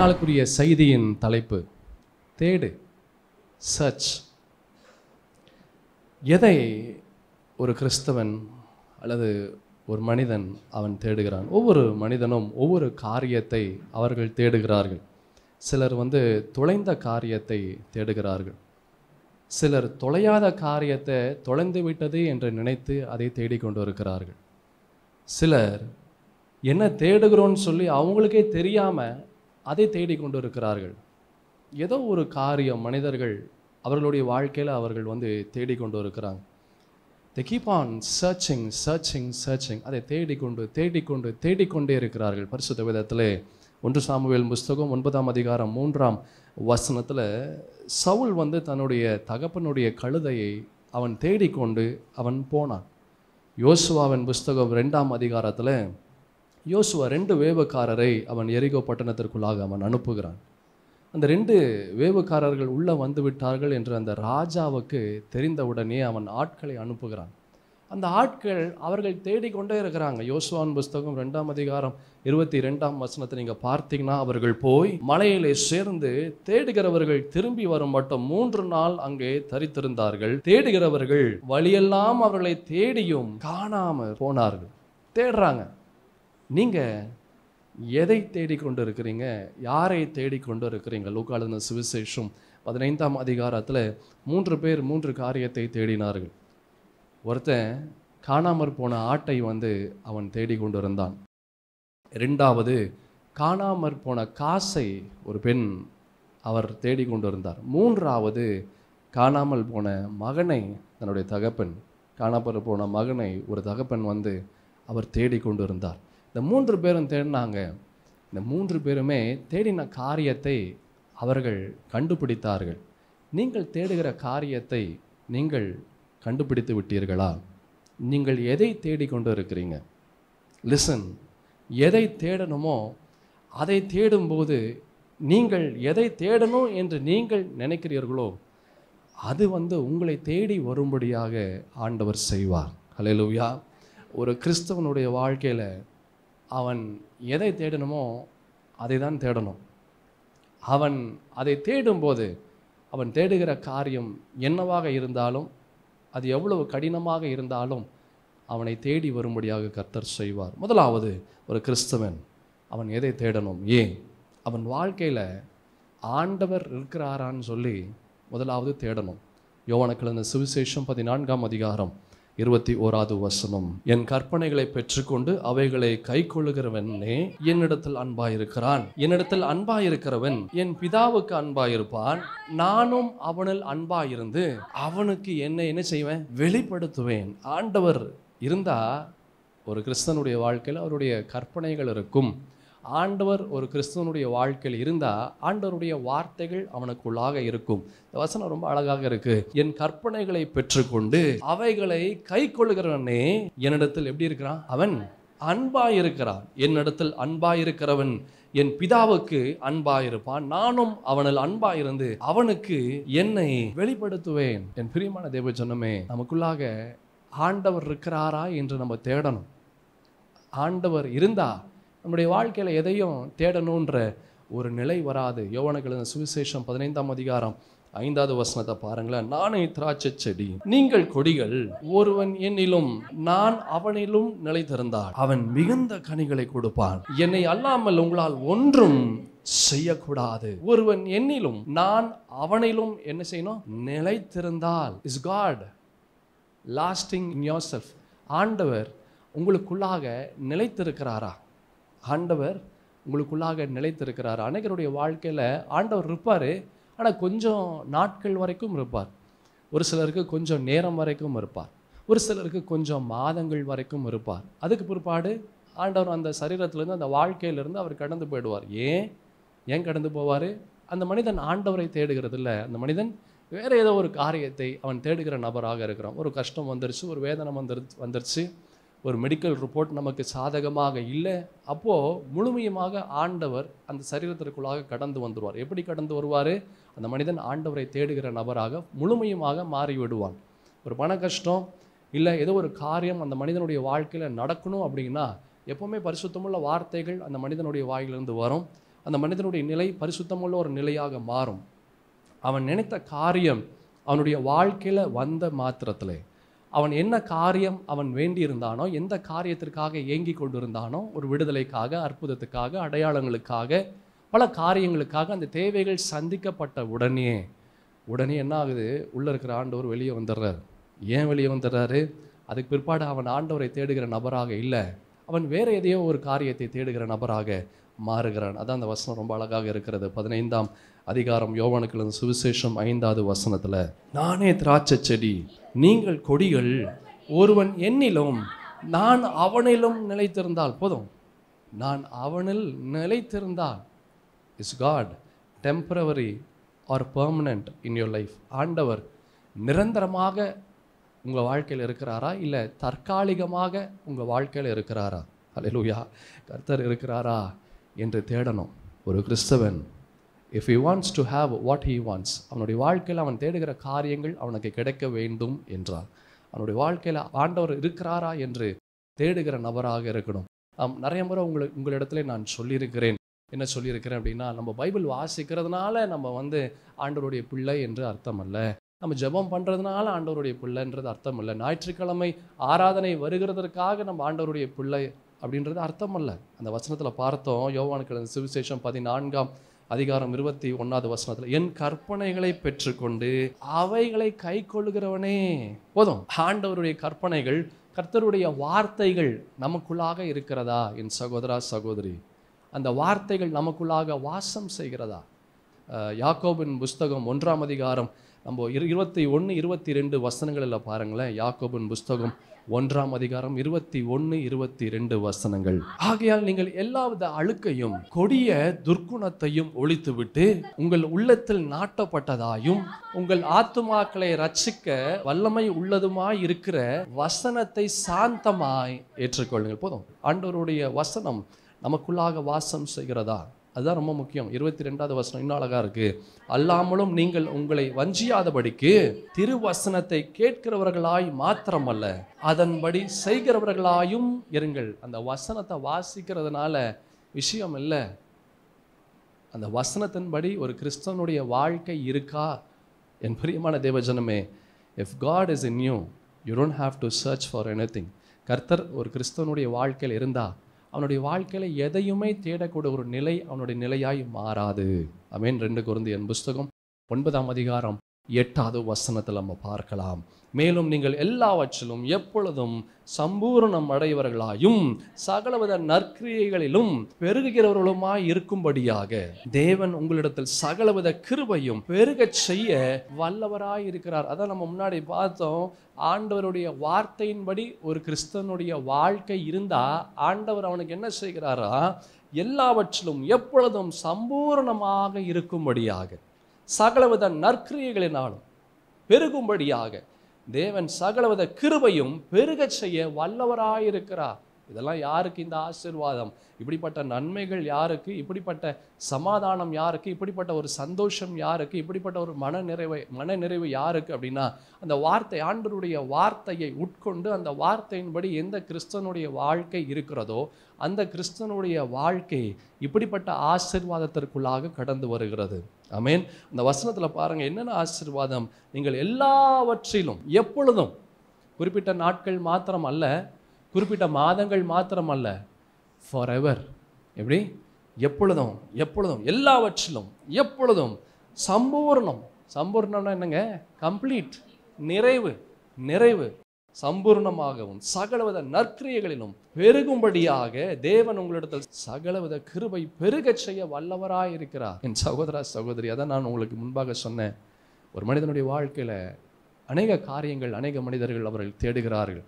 நாளுக்குரிய செய்தியின் தலைப்பு தேடு சர்ச் எதை ஒரு கிறிஸ்தவன் அல்லது ஒரு மனிதன் அவன் தேடுகிறான் ஒவ்வொரு மனிதனும் ஒவ்வொரு காரியத்தை அவர்கள் தேடுகிறார்கள் சிலர் வந்து தொலைந்த காரியத்தை தேடுகிறார்கள் சிலர் தொலையாத காரியத்தை தொலைந்து விட்டது என்று நினைத்து அதை தேடிக்கொண்டு இருக்கிறார்கள் சிலர் என்ன தேடுகிறோன்னு சொல்லி அவங்களுக்கே தெரியாமல் அதை தேடிக்கொண்டு இருக்கிறார்கள் ஏதோ ஒரு காரியம் மனிதர்கள் அவர்களுடைய வாழ்க்கையில் அவர்கள் வந்து தேடிக்கொண்டு இருக்கிறாங்க they keep on searching searching searching அதை தேடிக்கொண்டு தேடிக்கொண்டு தேடிக்கொண்டே இருக்கிறார்கள் பரிசுத்த விதத்திலே ஒன்று சாமுவேல் புஸ்தகம் ஒன்பதாம் அதிகாரம் மூன்றாம் வசனத்தில் சவுல் வந்து தன்னுடைய தகப்பனுடைய கழுதையை அவன் தேடிக்கொண்டு அவன் போனான் யோசுவாவின் புஸ்தகம் ரெண்டாம் அதிகாரத்தில் யோசுவா ரெண்டு வேவுக்காரரை அவன் எரிகோ பட்டணத்திற்குள்ளாக அவன் அனுப்புகிறான் அந்த ரெண்டு வேவுக்காரர்கள் உள்ளே வந்து விட்டார்கள் என்று அந்த ராஜாவுக்கு தெரிந்தவுடனே அவன் ஆட்களை அனுப்புகிறான் அந்த ஆட்கள் அவர்கள் தேடிக்கொண்டே இருக்கிறாங்க யோசுவான் புஸ்தகம் ரெண்டாம் அதிகாரம் இருபத்தி ரெண்டாம் வசனத்தை நீங்கள் பார்த்தீங்கன்னா அவர்கள் போய் மலையிலே சேர்ந்து தேடுகிறவர்கள் திரும்பி வரும் மட்டும் மூன்று நாள் அங்கே தரித்திருந்தார்கள் தேடுகிறவர்கள் வழியெல்லாம் அவர்களை தேடியும் காணாம போனார்கள் தேடுறாங்க நீங்க எதை தேடிக்கொண்டு இருக்கிறீங்க யாரை தேடிக்கொண்டு இருக்கிறீங்க லூக்காளுன சுவிசேஷம் பதினைந்தாம் அதிகாரத்தில் மூன்று பேர் மூன்று காரியத்தை தேடினார்கள் ஒருத்தன் காணாமற் போன ஆட்டை வந்து அவன் தேடிக்கொண்டு இருந்தான் ரெண்டாவது காணாமற் போன காசை ஒரு பெண் அவர் தேடிக்கொண்டு இருந்தார் மூன்றாவது காணாமல் போன மகனை தன்னுடைய தகப்பன் காணாமல் போன மகனை ஒரு தகப்பன் வந்து அவர் தேடிக்கொண்டு இருந்தார் இந்த மூன்று பேரும் தேடினாங்க இந்த மூன்று பேருமே தேடின காரியத்தை அவர்கள் கண்டுபிடித்தார்கள் நீங்கள் தேடுகிற காரியத்தை நீங்கள் கண்டுபிடித்து விட்டீர்களா நீங்கள் எதை தேடிக்கொண்டு இருக்கிறீங்க லிசன் எதை தேடணுமோ அதை தேடும்போது நீங்கள் எதை தேடணும் என்று நீங்கள் நினைக்கிறீர்களோ அது வந்து உங்களை தேடி வரும்படியாக ஆண்டவர் செய்வார் ஹalleluya ஒரு கிறிஸ்தவனுடைய வாழ்க்கையில் அவன் எதை தேடணுமோ அதை தான் தேடணும் அவன் அதை தேடும்போது அவன் தேடுகிற காரியம் என்னவாக இருந்தாலும் அது எவ்வளவு கடினமாக இருந்தாலும் அவனை தேடி வரும்படியாக கர்த்தர் செய்வார் முதலாவது ஒரு கிறிஸ்தவன் அவன் எதை தேடணும் ஏன் அவன் வாழ்க்கையில் ஆண்டவர் இருக்கிறாரான்னு சொல்லி முதலாவது தேடணும் யோவானுக்கிழந்த சுவிசேஷம் பதினான்காம் அதிகாரம் இருபத்தி ஓராவது வசனம் என் கற்பனைகளை பெற்றுக்கொண்டு அவைகளை கை கொள்ளுகிறவனே என்னிடத்தில் அன்பாயிருக்கிறான் என்னிடத்தில் அன்பாயிருக்கிறவன் என் பிதாவுக்கு அன்பாயிருப்பான் நானும் அவனில் அன்பாயிருந்து அவனுக்கு என்ன என்ன செய்வேன் வெளிப்படுத்துவேன் ஆண்டவர் இருந்தா ஒரு கிறிஸ்தனுடைய வாழ்க்கையில் அவருடைய கற்பனைகள் இருக்கும் ஆண்டவர் ஒரு கிறிஸ்தவனுடைய வாழ்க்கையில் இருந்தால் ஆண்டவருடைய வார்த்தைகள் அவனுக்குள்ளாக இருக்கும் இந்த வசனம் ரொம்ப அழகாக இருக்கு என் கற்பனைகளை பெற்றுக்கொண்டு அவைகளை கை கொள்ளுகிறவனே என்னிடத்தில் எப்படி இருக்கிறான் அவன் அன்பாயிருக்கிறான் என்னிடத்தில் அன்பாயிருக்கிறவன் என் பிதாவுக்கு அன்பாயிருப்பான் நானும் அவனில் அன்பாயிருந்து அவனுக்கு என்னை வெளிப்படுத்துவேன் என் பிரியமான தேவ சொன்னமே நமக்குள்ளாக ஆண்டவர் இருக்கிறாரா என்று நம்ம தேடணும் ஆண்டவர் இருந்தா நம்முடைய வாழ்க்கையில் எதையும் தேடணுன்ற ஒரு நிலை வராது யோவனக்கிழந்த சுவிசேஷம் பதினைந்தாம் அதிகாரம் ஐந்தாவது வசனத்தை பாருங்களேன் நானே திராட்சை செடி நீங்கள் கொடிகள் ஒருவன் என்னிலும் நான் அவனிலும் நிலைத்திருந்தால் அவன் மிகுந்த கனிகளை கொடுப்பான் என்னை அல்லாமல் உங்களால் ஒன்றும் செய்யக்கூடாது ஒருவன் என்னிலும் நான் அவனிலும் என்ன செய்யணும் நிலைத்திருந்தால் is God lasting in yourself ஆண்டவர் உங்களுக்குள்ளாக நிலைத்திருக்கிறாரா ஆண்டவர் உங்களுக்குள்ளாக நிலைத்திருக்கிறார் அனைவருடைய வாழ்க்கையில் ஆண்டவர் இருப்பார் ஆனால் கொஞ்சம் நாட்கள் வரைக்கும் இருப்பார் ஒரு சிலருக்கு கொஞ்சம் நேரம் வரைக்கும் இருப்பார் ஒரு சிலருக்கு கொஞ்சம் மாதங்கள் வரைக்கும் இருப்பார் அதுக்கு பிற்பாடு ஆண்டவர் அந்த சரீரத்திலேருந்து அந்த வாழ்க்கையிலேருந்து அவர் கடந்து போயிடுவார் ஏன் ஏன் கடந்து போவார் அந்த மனிதன் ஆண்டவரை தேடுகிறது இல்லை அந்த மனிதன் வேறு ஏதோ ஒரு காரியத்தை அவன் தேடுகிற நபராக இருக்கிறான் ஒரு கஷ்டம் வந்துருச்சு ஒரு வேதனை வந்துரு வந்துருச்சு ஒரு மெடிக்கல் ரிப்போர்ட் நமக்கு சாதகமாக இல்லை அப்போது முழுமையுமாக ஆண்டவர் அந்த சரீரத்திற்குள்ளாக கடந்து வந்துடுவார் எப்படி கடந்து வருவார் அந்த மனிதன் ஆண்டவரை தேடுகிற நபராக முழுமையுமாக மாறி விடுவான் ஒரு பண கஷ்டம் இல்லை ஏதோ ஒரு காரியம் அந்த மனிதனுடைய வாழ்க்கையில் நடக்கணும் அப்படின்னா எப்போவுமே பரிசுத்தமுள்ள வார்த்தைகள் அந்த மனிதனுடைய வாயிலிருந்து வரும் அந்த மனிதனுடைய நிலை பரிசுத்தமுள்ள ஒரு நிலையாக மாறும் அவன் நினைத்த காரியம் அவனுடைய வாழ்க்கையில் வந்த மாத்திரத்திலே அவன் என்ன காரியம் அவன் வேண்டியிருந்தானோ எந்த காரியத்திற்காக ஏங்கி கொண்டிருந்தானோ ஒரு விடுதலைக்காக அற்புதத்துக்காக அடையாளங்களுக்காக பல காரியங்களுக்காக அந்த தேவைகள் சந்திக்கப்பட்ட உடனே உடனே என்ன ஆகுது உள்ளே இருக்கிற ஆண்டவர் வெளியே வந்துடுறாரு ஏன் வெளியே வந்துடுறாரு அதுக்கு பிற்பாடு அவன் ஆண்டவரை தேடுகிற நபராக இல்லை அவன் வேற எதையோ ஒரு காரியத்தை தேடுகிற நபராக மாறுகிறான் அதான் அந்த வசனம் ரொம்ப அழகாக இருக்கிறது பதினைந்தாம் அதிகாரம் யோவானுக்கு சுவிசேஷம் ஐந்தாவது வசனத்துல நானே திராட்சை செடி நீங்கள் கொடிகள் ஒருவன் என்னிலும் நான் அவனிலும் நிலைத்திருந்தால் போதும் நான் அவனில் நிலைத்திருந்தால் is God temporary or permanent in your life ஆண்டவர் நிரந்தரமாக உங்கள் வாழ்க்கையில் இருக்கிறாரா இல்லை தற்காலிகமாக உங்கள் வாழ்க்கையில் இருக்கிறாரா அல்லேலூயா கர்த்தர் இருக்கிறாரா என்று தேடணும் ஒரு கிறிஸ்தவன் if he wants to have what he wants அவனுடைய வாழ்க்கையில் அவன் தேடுகிற காரியங்கள் அவனுக்கு கிடைக்க வேண்டும் என்றால் அவனுடைய வாழ்க்கையில் ஆண்டவர் இருக்கிறாரா என்று தேடுகிற நபராக இருக்கணும் ஆம் நிறைய முறை உங்களை உங்களிடத்துல நான் சொல்லியிருக்கிறேன் என்ன சொல்லியிருக்கிறேன் அப்படின்னா நம்ம பைபிள் வாசிக்கிறதுனால நம்ம வந்து ஆண்டவருடைய பிள்ளை என்று அர்த்தம் அல்ல நம்ம ஜெபம் பண்ணுறதுனால ஆண்டவருடைய பிள்ளைன்றது அர்த்தம் இல்லை ஞாயிற்றுக்கிழமை ஆராதனை வருகிறதற்காக நம்ம ஆண்டவருடைய பிள்ளை அப்படின்றது அர்த்தம் அல்ல அந்த வசனத்தில் பார்த்தோம் யோவானுக்கு சுவிசேஷம் பதினான்காம் அதிகாரம் இருபத்தி ஒன்றாவது வசனத்தில் என் கற்பனைகளை பெற்றுக்கொண்டு அவைகளை கை கொள்ளுகிறவனே போதும் ஆண்டவருடைய கற்பனைகள் கர்த்தருடைய வார்த்தைகள் நமக்குள்ளாக இருக்கிறதா என் சகோதரா சகோதரி அந்த வார்த்தைகள் நமக்குள்ளாக வாசம் செய்கிறதா அஹ் யாக்கோபின் புஸ்தகம் ஒன்றாம் அதிகாரம் நம்ம இரு இருபத்தி ஒன்று இருபத்தி ரெண்டு வசனங்களில் பாருங்களேன் யாக்கோபின் புஸ்தகம் ஒன்றாம் அதிகாரம் இருபத்தி ஒன்று இருபத்தி ரெண்டு வசனங்கள் ஆகையால் நீங்கள் எல்லாவித அழுக்கையும் கொடிய துர்க்குணத்தையும் ஒழித்துவிட்டு உங்கள் உள்ளத்தில் நாட்டப்பட்டதாயும் உங்கள் ஆத்துமாக்களை ரட்சிக்க வல்லமை உள்ளதுமாய் இருக்கிற வசனத்தை சாந்தமாய் ஏற்றுக்கொள்ளுங்கள் போதும் ஆண்டவருடைய வசனம் நமக்குள்ளாக வாசம் செய்கிறதா அதுதான் ரொம்ப முக்கியம் இருபத்தி ரெண்டாவது வசனம் இன்னும் அழகா இருக்கு அல்லாமலும் நீங்கள் உங்களை வஞ்சியாதபடிக்கு திருவசனத்தை கேட்கிறவர்களாய் மாத்திரமல்ல அதன்படி செய்கிறவர்களாயும் இருங்கள் அந்த வசனத்தை வாசிக்கிறதுனால விஷயம் இல்லை அந்த வசனத்தின்படி ஒரு கிறிஸ்தவனுடைய வாழ்க்கை இருக்கா என் பிரியமான தேவஜனமே if God is in you you don't have to search for any கர்த்தர் ஒரு கிறிஸ்தவனுடைய வாழ்க்கையில் இருந்தா அவனுடைய வாழ்க்கையில எதையுமே தேடக்கூடிய ஒரு நிலை அவனுடைய நிலையாய் மாறாது அமேன் ரெண்டு குருந்தி என் புஸ்தகம் ஒன்பதாம் அதிகாரம் எட்டாவது வசனத்தில் நம்ம பார்க்கலாம் மேலும் நீங்கள் எல்லாவற்றிலும் எப்பொழுதும் சம்பூரணம் அடையவர்களாயும் சகலவித நற்கிரியைகளிலும் பெருகுகிறவர்களுமாய் இருக்கும்படியாக தேவன் உங்களிடத்தில் சகலவித கிருபையும் பெருகச் செய்ய வல்லவராய் இருக்கிறார் அதான் நம்ம முன்னாடி பார்த்தோம் ஆண்டவருடைய வார்த்தையின்படி ஒரு கிறிஸ்தவனுடைய வாழ்க்கை இருந்தா ஆண்டவர் அவனுக்கு என்ன செய்கிறாரா எல்லாவற்றிலும் எப்பொழுதும் சம்பூரணமாக இருக்கும்படியாக சகலவித நற்கிரியைகளினாலும் பெருகும்படியாக தேவன் சகலவித கிருபையும் பெருகச் செய்ய வல்லவராயிருக்கிறார் இதெல்லாம் யாருக்கு இந்த ஆசீர்வாதம் இப்படிப்பட்ட நன்மைகள் யாருக்கு இப்படிப்பட்ட சமாதானம் யாருக்கு இப்படிப்பட்ட ஒரு சந்தோஷம் யாருக்கு இப்படிப்பட்ட ஒரு மன நிறைவை மன நிறைவு யாருக்கு அப்படின்னா அந்த வார்த்தை ஆண்டருடைய வார்த்தையை உட்கொண்டு அந்த வார்த்தையின்படி எந்த கிறிஸ்தனுடைய வாழ்க்கை இருக்கிறதோ அந்த கிறிஸ்தனுடைய வாழ்க்கை இப்படிப்பட்ட ஆசீர்வாதத்திற்குள்ளாக கடந்து வருகிறது ஆமென் அந்த வசனத்தில் பாருங்க என்னென்ன ஆசீர்வாதம் நீங்கள் எல்லாவற்றிலும் எப்பொழுதும் குறிப்பிட்ட நாட்கள் மாத்திரம் அல்ல குறிப்பிட்ட மாதங்கள் மாத்திரம் அல்ல ஃபார் எவர் எப்படி எப்பொழுதும் எப்பொழுதும் எல்லாவற்றிலும் எப்பொழுதும் சம்பூர்ணம் சம்பூர்ணம்னா என்னங்க கம்ப்ளீட் நிறைவு நிறைவு சம்பூர்ணமாகவும் சகலவித நற்கிரியைகளிலும் பெருகும்படியாக தேவன் உங்களிடத்தில் சகலவித கிருபை பெருகச் செய்ய வல்லவராய் இருக்கிறார் என் சகோதரா சகோதரி அதான் நான் உங்களுக்கு முன்பாக சொன்னேன் ஒரு மனிதனுடைய வாழ்க்கையில அநேக காரியங்கள் அநேக மனிதர்கள் அவர்கள் தேடுகிறார்கள்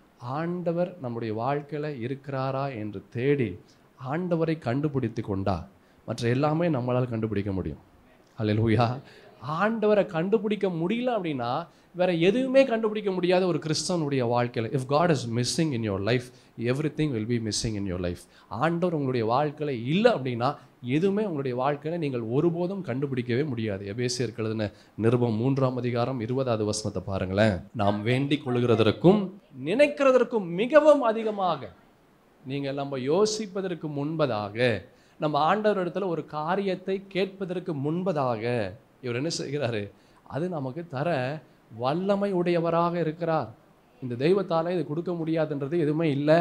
ஆண்டவர் நம்முடைய வாழ்க்கையில இருக்கிறாரா என்று தேடி ஆண்டவரை கண்டுபிடித்து கொண்டா மற்ற எல்லாமே நம்மளால் கண்டுபிடிக்க முடியும் அல்லேலூயா ஆண்டவரை கண்டுபிடிக்க முடியல அப்படின்னா வேற எதுவுமே கண்டுபிடிக்க முடியாத ஒரு கிறிஸ்தவனுடைய வாழ்க்கையில் if God is missing in your life everything will be missing in your life ஆண்டவர் உங்களுடைய வாழ்க்கையில் இல்லை அப்படின்னா எதுவுமே உங்களுடைய வாழ்க்கையில் நீங்கள் ஒருபோதும் கண்டுபிடிக்கவே முடியாது எபேசியர் எழுதின நிருபம் மூன்றாம் அதிகாரம் இருபதாவது வசனத்தை பாருங்களேன் நாம் வேண்டிக் கொள்கிறதற்கும் நினைக்கிறதற்கும் மிகவும் அதிகமாக நீங்கள் நம்ம யோசிப்பதற்கு முன்பதாக நம்ம ஆண்டவர் இடத்துல ஒரு காரியத்தை கேட்பதற்கு முன்பதாக இவர் என்ன செய்கிறாரு அது நமக்கு தர வல்லமை உடையவராக இருக்கிறார் இந்த தெய்வத்தால இது கொடுக்க முடியாதுன்றது எதுவுமே இல்லை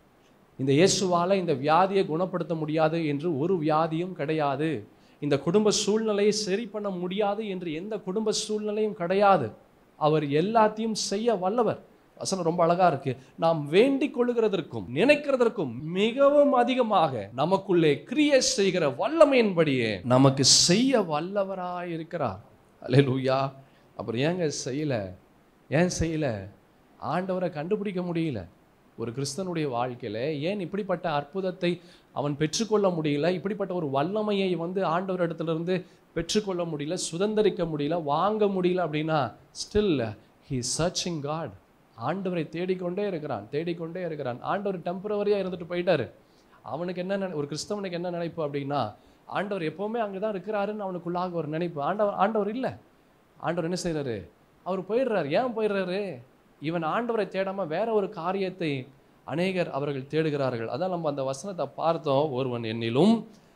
இந்த இயேசுவால இந்த வியாதியை குணப்படுத்த முடியாது என்று ஒரு வியாதியும் கிடையாது இந்த குடும்ப சூழ்நிலையை சரி பண்ண முடியாது என்று எந்த குடும்ப சூழ்நிலையும் கிடையாது அவர் எல்லாத்தையும் செய்ய வல்லவர் வசனம் ரொம்ப அழகா இருக்கு நாம் வேண்டிக் கொள்ளுகிறதற்கும் நினைக்கிறதற்கும் மிகவும் அதிகமாக நமக்குள்ளே கிரியை செய்கிற வல்லமையின்படியே நமக்கு செய்ய வல்லவராய் இருக்கிறார் அல்லேலூயா அப்புறம் ஏங்க செய்யல ஏன் செய்யல ஆண்டவரை கண்டுபிடிக்க முடியல ஒரு கிறிஸ்தனுடைய வாழ்க்கையில ஏன் இப்படிப்பட்ட அற்புதத்தை அவன் பெற்றுக்கொள்ள முடியல இப்படிப்பட்ட ஒரு வல்லமையை வந்து ஆண்டவர் இடத்துல இருந்து பெற்றுக்கொள்ள முடியல சுதந்திரிக்க முடியல வாங்க முடியல அப்படின்னா ஸ்டில் ஹி சர்ச்சிங் காட் ஆண்டவரை தேடிக்கொண்டே இருக்கிறான் தேடிக்கொண்டே இருக்கிறான் ஆண்டவர் டெம்பரவரியாக இருந்துட்டு போயிட்டாரு அவனுக்கு என்ன நினை- ஒரு கிறிஸ்தவனுக்கு என்ன நினைப்பு அப்படின்னா ஆண்டவர் எப்போவுமே அங்கே தான் இருக்கிறாருன்னு அவனுக்குள்ளாக ஒரு நினைப்பு ஆண்டவர் ஆண்டவர் இல்லை ஆண்டவர் என்ன செய்றாரு அவர் போயிடுறாரு ஏன் போயிடுறாரு இவன் ஆண்டவரை தேடாம வேற ஒரு காரியத்தை அநேகர் அவர்கள் தேடுகிறார்கள் அதான் நம்ம அந்த வசனத்தை பார்த்தோம் ஒருவன் என்னிலும்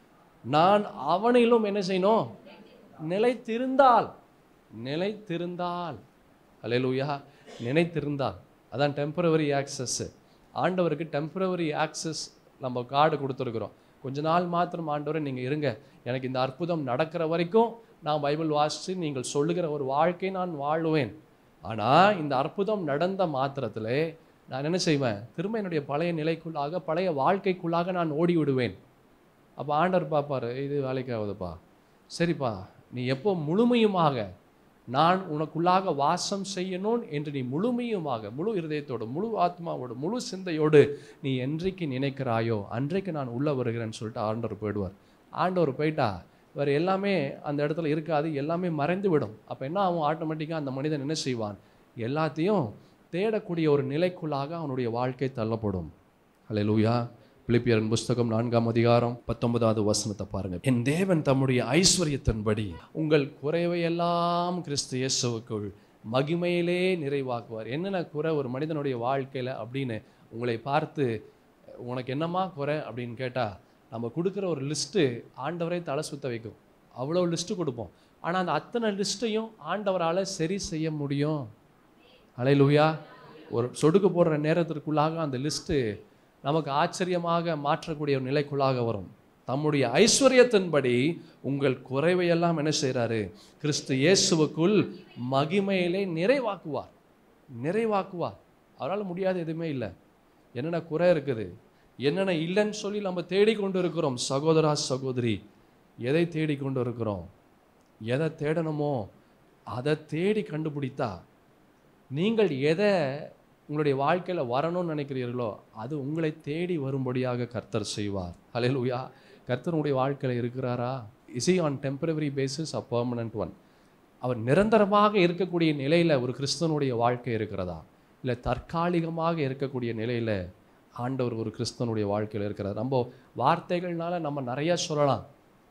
நான் அவனிலும் என்ன செய்யணும் நிலைத்திருந்தால் நிலைத்திருந்தால் அல்லேலூயா நினைத்திருந்தால் அதான் டெம்பரவரி ஆக்சஸ் ஆண்டவருக்கு டெம்பரவரி ஆக்சஸ் நம்ம கார்டு கொடுத்துருக்குறோம் கொஞ்ச நாள் மாத்திரம் ஆண்டவரை நீங்கள் இருங்க எனக்கு இந்த அற்புதம் நடக்கிற வரைக்கும் நான் பைபிள் வாசித்து நீங்கள் சொல்லுகிற ஒரு வாழ்க்கை நான் வாழுவேன் ஆனால் இந்த அற்புதம் நடந்த மாத்திரத்திலே நான் என்ன செய்வேன் திரும்ப என்னுடைய பழைய நிலைக்குள்ளாக பழைய வாழ்க்கைக்குள்ளாக நான் ஓடி விடுவேன் அப்போ ஆண்டவர் பார்ப்பாரு இது வேலைக்கு ஆகுதுப்பா சரிப்பா நீ எப்போ முழுமையுமாக நான் உனக்குள்ளாக வாசம் செய்யணும் என்று நீ முழுமையுமாக முழு இருதயத்தோடு முழு ஆத்மாவோடு முழு சிந்தையோடு நீ என்றைக்கு நினைக்கிறாயோ அன்றைக்கு நான் உள்ளே வருகிறேன்னு சொல்லிட்டு ஆண்டவர் போயிடுவார் ஆண்டவர் போயிட்டா வேறு எல்லாமே அந்த இடத்துல இருக்காது எல்லாமே மறைந்து விடும் அப்போ என்ன ஆகும் ஆட்டோமேட்டிக்காக அந்த மனிதன் என்ன செய்வான் எல்லாத்தையும் தேடக்கூடிய ஒரு நிலைக்குள்ளாக அவனுடைய வாழ்க்கை தள்ளப்படும் அல்லேலூயா பிலிப்பியரின் புஸ்தகம் நான்காம் அதிகாரம் பத்தொன்பதாவது வசனத்தை பாருங்க என் தேவன் தம்முடைய ஐஸ்வர்யத்தின்படி உங்கள் குறைவையெல்லாம் கிறிஸ்து இயேசுவுக்குள் மகிமையிலே நிறைவாக்குவார் என்னென்ன குறை ஒரு மனிதனுடைய வாழ்க்கையில அப்படின்னு உங்களை பார்த்து உனக்கு என்னம்மா குறை அப்படின்னு கேட்டா நம்ம கொடுக்குற ஒரு லிஸ்ட்டு ஆண்டவரை தலை சுத்த வைக்கும் அவ்வளோ லிஸ்ட்டு கொடுப்போம் ஆனால் அந்த அத்தனை லிஸ்ட்டையும் ஆண்டவரால் சரி செய்ய முடியும் அலையிலுயா ஒரு சொடுக்கு போடுற நேரத்திற்குள்ளாக அந்த லிஸ்ட்டு நமக்கு ஆச்சரியமாக மாற்றக்கூடிய ஒரு நிலைக்குள்ளாக வரும் தம்முடைய ஐஸ்வர்யத்தின்படி உங்கள் குறைவையெல்லாம் என்ன செய்கிறாரு கிறிஸ்து இயேசுவுக்குள் மகிமையிலே நிறைவாக்குவார் நிறைவாக்குவார் அவரால் முடியாத எதுவுமே இல்லை என்னென்ன குறை இருக்குது என்னென்ன இல்லைன்னு சொல்லி நம்ம தேடிக்கொண்டு இருக்கிறோம் சகோதரா சகோதரி எதை தேடிக்கொண்டு இருக்கிறோம் எதை தேடணுமோ அதை தேடி கண்டுபிடித்தா நீங்கள் எதை உங்களுடைய வாழ்க்கையில் வரணும்னு நினைக்கிறீர்களோ அது உங்களை தேடி வரும்படியாக கர்த்தர் செய்வார் ஹalleluya கர்த்தர் உங்களுடைய வாழ்க்கையில் இருக்கிறாரா is he on temporary basis a permanent one அவர் நிரந்தரமாக இருக்கக்கூடிய நிலையில் ஒரு கிறிஸ்தவனுடைய வாழ்க்கை இருக்கிறதா இல்லை தற்காலிகமாக இருக்கக்கூடிய நிலையில் ஆண்டவர் ஒரு கிறிஸ்தவனுடைய வாழ்க்கையில் இருக்கிறார் நம்ம வார்த்தைகள்னால நம்ம நிறைய சொல்லலாம்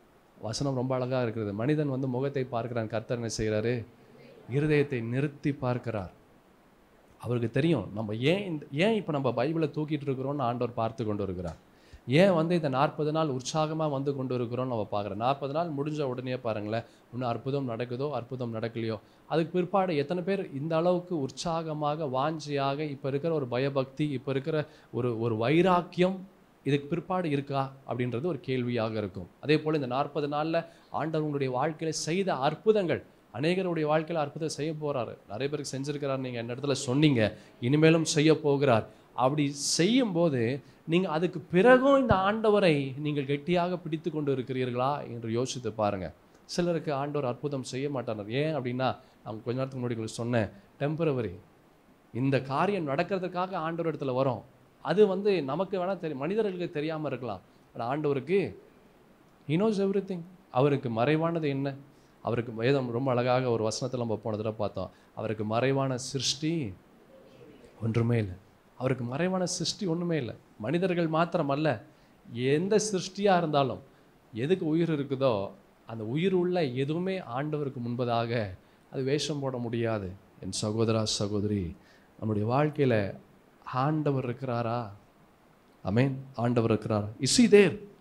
வசனம் ரொம்ப அழகாக இருக்கிறது மனிதன் வந்து முகத்தை பார்க்கிறான் கர்த்தர் என்ன செய்கிறாரு இருதயத்தை நிறுத்தி பார்க்கிறார் அவருக்கு தெரியும் நம்ம ஏன் இந்த ஏன் இப்போ நம்ம பைபிளை தூக்கிட்டு இருக்கிறோம்னு ஆண்டவர் பார்த்து கொண்டு இருக்கிறார் ஏன் வந்து இந்த நாற்பது நாள் உற்சாகமாக வந்து கொண்டு இருக்கிறோம்னு நம்ம பார்க்குறோம் நாற்பது நாள் முடிஞ்ச உடனே பாருங்களேன் இன்னும் அற்புதம் நடக்குதோ அற்புதம் நடக்கலையோ அதுக்கு பிற்பாடு எத்தனை பேர் இந்த அளவுக்கு உற்சாகமாக வாஞ்சியாக இப்போ இருக்கிற ஒரு பயபக்தி இப்போ இருக்கிற ஒரு ஒரு வைராக்கியம் இதுக்கு பிற்பாடு இருக்கா அப்படின்றது ஒரு கேள்வியாக இருக்கும் அதே போல் இந்த நாற்பது நாளில் ஆண்டவர் உங்களுடைய வாழ்க்கையில் செய்த அற்புதங்கள் அநேகருடைய வாழ்க்கையில் அற்புதம் செய்ய போகிறாரு நிறைய பேருக்கு செஞ்சிருக்கிறார் நீங்கள் இந்த இடத்துல சொன்னீங்க இனிமேலும் செய்ய போகிறார் அப்படி செய்யும்போது நீங்கள் அதுக்கு பிறகும் இந்த ஆண்டவரை நீங்கள் கெட்டியாக பிடித்து கொண்டு இருக்கிறீர்களா என்று யோசித்து பாருங்கள் சிலருக்கு ஆண்டவர் அற்புதம் செய்ய மாட்டார் ஏன் அப்படின்னா நான் கொஞ்ச நேரத்துக்கு முன்னாடி உங்களுக்கு சொன்னேன் டெம்பரவரி இந்த காரியம் நடக்கிறதுக்காக ஆண்டவர் இடத்துல வரும் அது வந்து நமக்கு வேணால் தெரியும் மனிதர்களுக்கு தெரியாமல் இருக்கலாம் ஆனால் ஆண்டவருக்கு he knows everything அவருக்கு மறைவானது என்ன அவருக்கு வேதம் ரொம்ப அழகாக ஒரு வசனத்தில் நம்ம போன தடவை பார்த்தோம் அவருக்கு மறைவான சிருஷ்டி ஒன்றுமே இல்லை அவருக்கு மறைவான சிருஷ்டி ஒன்றுமே இல்லை மனிதர்கள் மாத்திரமல்ல எந்த சிருஷ்டியாக இருந்தாலும் எதுக்கு உயிர் இருக்குதோ அந்த உயிர் உள்ள எதுவுமே ஆண்டவருக்கு முன்பதாக அது வேஷம் போட முடியாது என் சகோதரா சகோதரி நம்முடைய வாழ்க்கையில் ஆண்டவர் இருக்கிறாரா அமேன் ஆண்டவர் இருக்கிறாரா is he there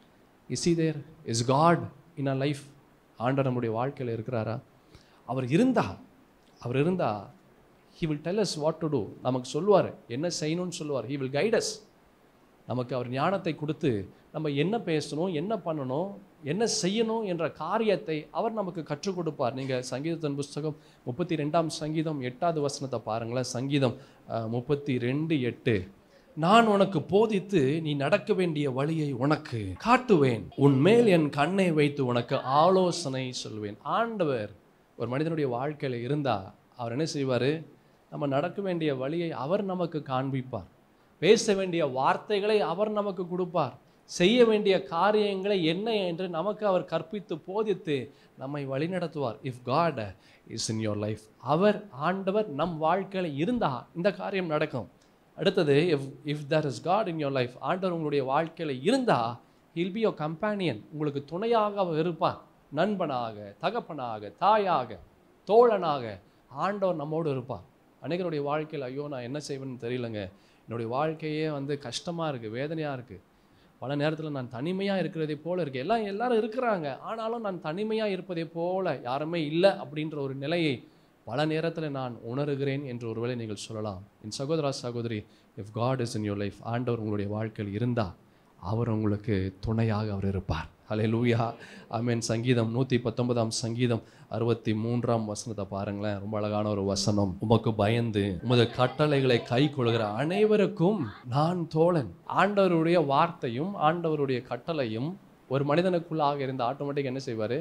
is he there is God in a life ஆண்டவர் நம்முடைய வாழ்க்கையில் இருக்கிறாரா அவர் இருந்தா அவர் இருந்தா he will tell us what to do நமக்கு சொல்லுவார் என்ன செய்யணும்னு சொல்லுவார் ஹி வில் கைட் us நமக்கு அவர் ஞானத்தை கொடுத்து நம்ம என்ன பேசணும் என்ன பண்ணணும் என்ன செய்யணும் என்ற காரியத்தை அவர் நமக்கு கற்றுக் கொடுப்பார் நீங்கள் சங்கீதத்தின் புஸ்தகம் முப்பத்தி ரெண்டாம் சங்கீதம் எட்டாவது வசனத்தை பாருங்களேன் சங்கீதம் அஹ், முப்பத்தி ரெண்டு எட்டு நான் உனக்கு போதித்து நீ நடக்க வேண்டிய வழியை உனக்கு காட்டுவேன் உன் மேல் என் கண்ணை வைத்து உனக்கு ஆலோசனை சொல்வேன் ஆண்டவர் ஒரு மனிதனுடைய வாழ்க்கையில் இருந்தா அவர் என்ன செய்வார் நம்ம நடக்க வேண்டிய வழியை அவர் நமக்கு காண்பிப்பார் பேச வேண்டிய வார்த்தைகளை அவர் நமக்கு கொடுப்பார் செய்ய வேண்டிய காரியங்களை என்ன என்று நமக்கு அவர் கற்பித்து போதித்து நம்மை வழிநடத்துவார் if God is in your life அவர் ஆண்டவர் நம் வாழ்க்கையில் இருந்தா இந்த காரியம் நடக்கும் அடுத்தது if if there is God in your life ஆண்டவர் உங்களுடைய வாழ்க்கையில் இருந்தா ஹில் பி யோர் கம்பேனியன் உங்களுக்கு துணையாக அவர் இருப்பார் நண்பனாக தகப்பனாக தாயாக தோழனாக ஆண்டவர் நம்மோடு இருப்பார் அநேகருடைய வாழ்க்கையில் ஐயோ நான் என்ன செய்வேன்னு தெரியலங்க என்னுடைய வாழ்க்கையே வந்து கஷ்டமாக இருக்குது வேதனையாக இருக்குது பல நேரத்தில் நான் தனிமையாக இருக்கிறதே போல இருக்கு எல்லாம் எல்லாரும் இருக்கிறாங்க ஆனாலும் நான் தனிமையாக இருப்பதை போல யாருமே இல்லை அப்படின்ற ஒரு நிலையை பல நேரத்தில் நான் உணர்கிறேன் என்று ஒருவேளை நீங்கள் சொல்லலாம் என் சகோதரா சகோதரி if God is in your life ஆண்டவர் உங்களுடைய வாழ்க்கையில் இருந்தால் அவர் உங்களுக்கு துணையாக அவர் இருப்பார் ஹலே லூயா ஆமேன் சங்கீதம் நூற்றி பத்தொன்பதாம் சங்கீதம் அறுபத்தி மூன்றாம் வசனத்தை பாருங்களேன் ரொம்ப அழகான ஒரு வசனம் உமக்கு பயந்து உமது கட்டளைகளை கை கொள்கிற அனைவருக்கும் நான் தோழன் ஆண்டவருடைய வார்த்தையும் ஆண்டவருடைய கட்டளையும் ஒரு மனிதனுக்குள்ளாக இருந்த ஆட்டோமேட்டிக் என்ன செய்வார்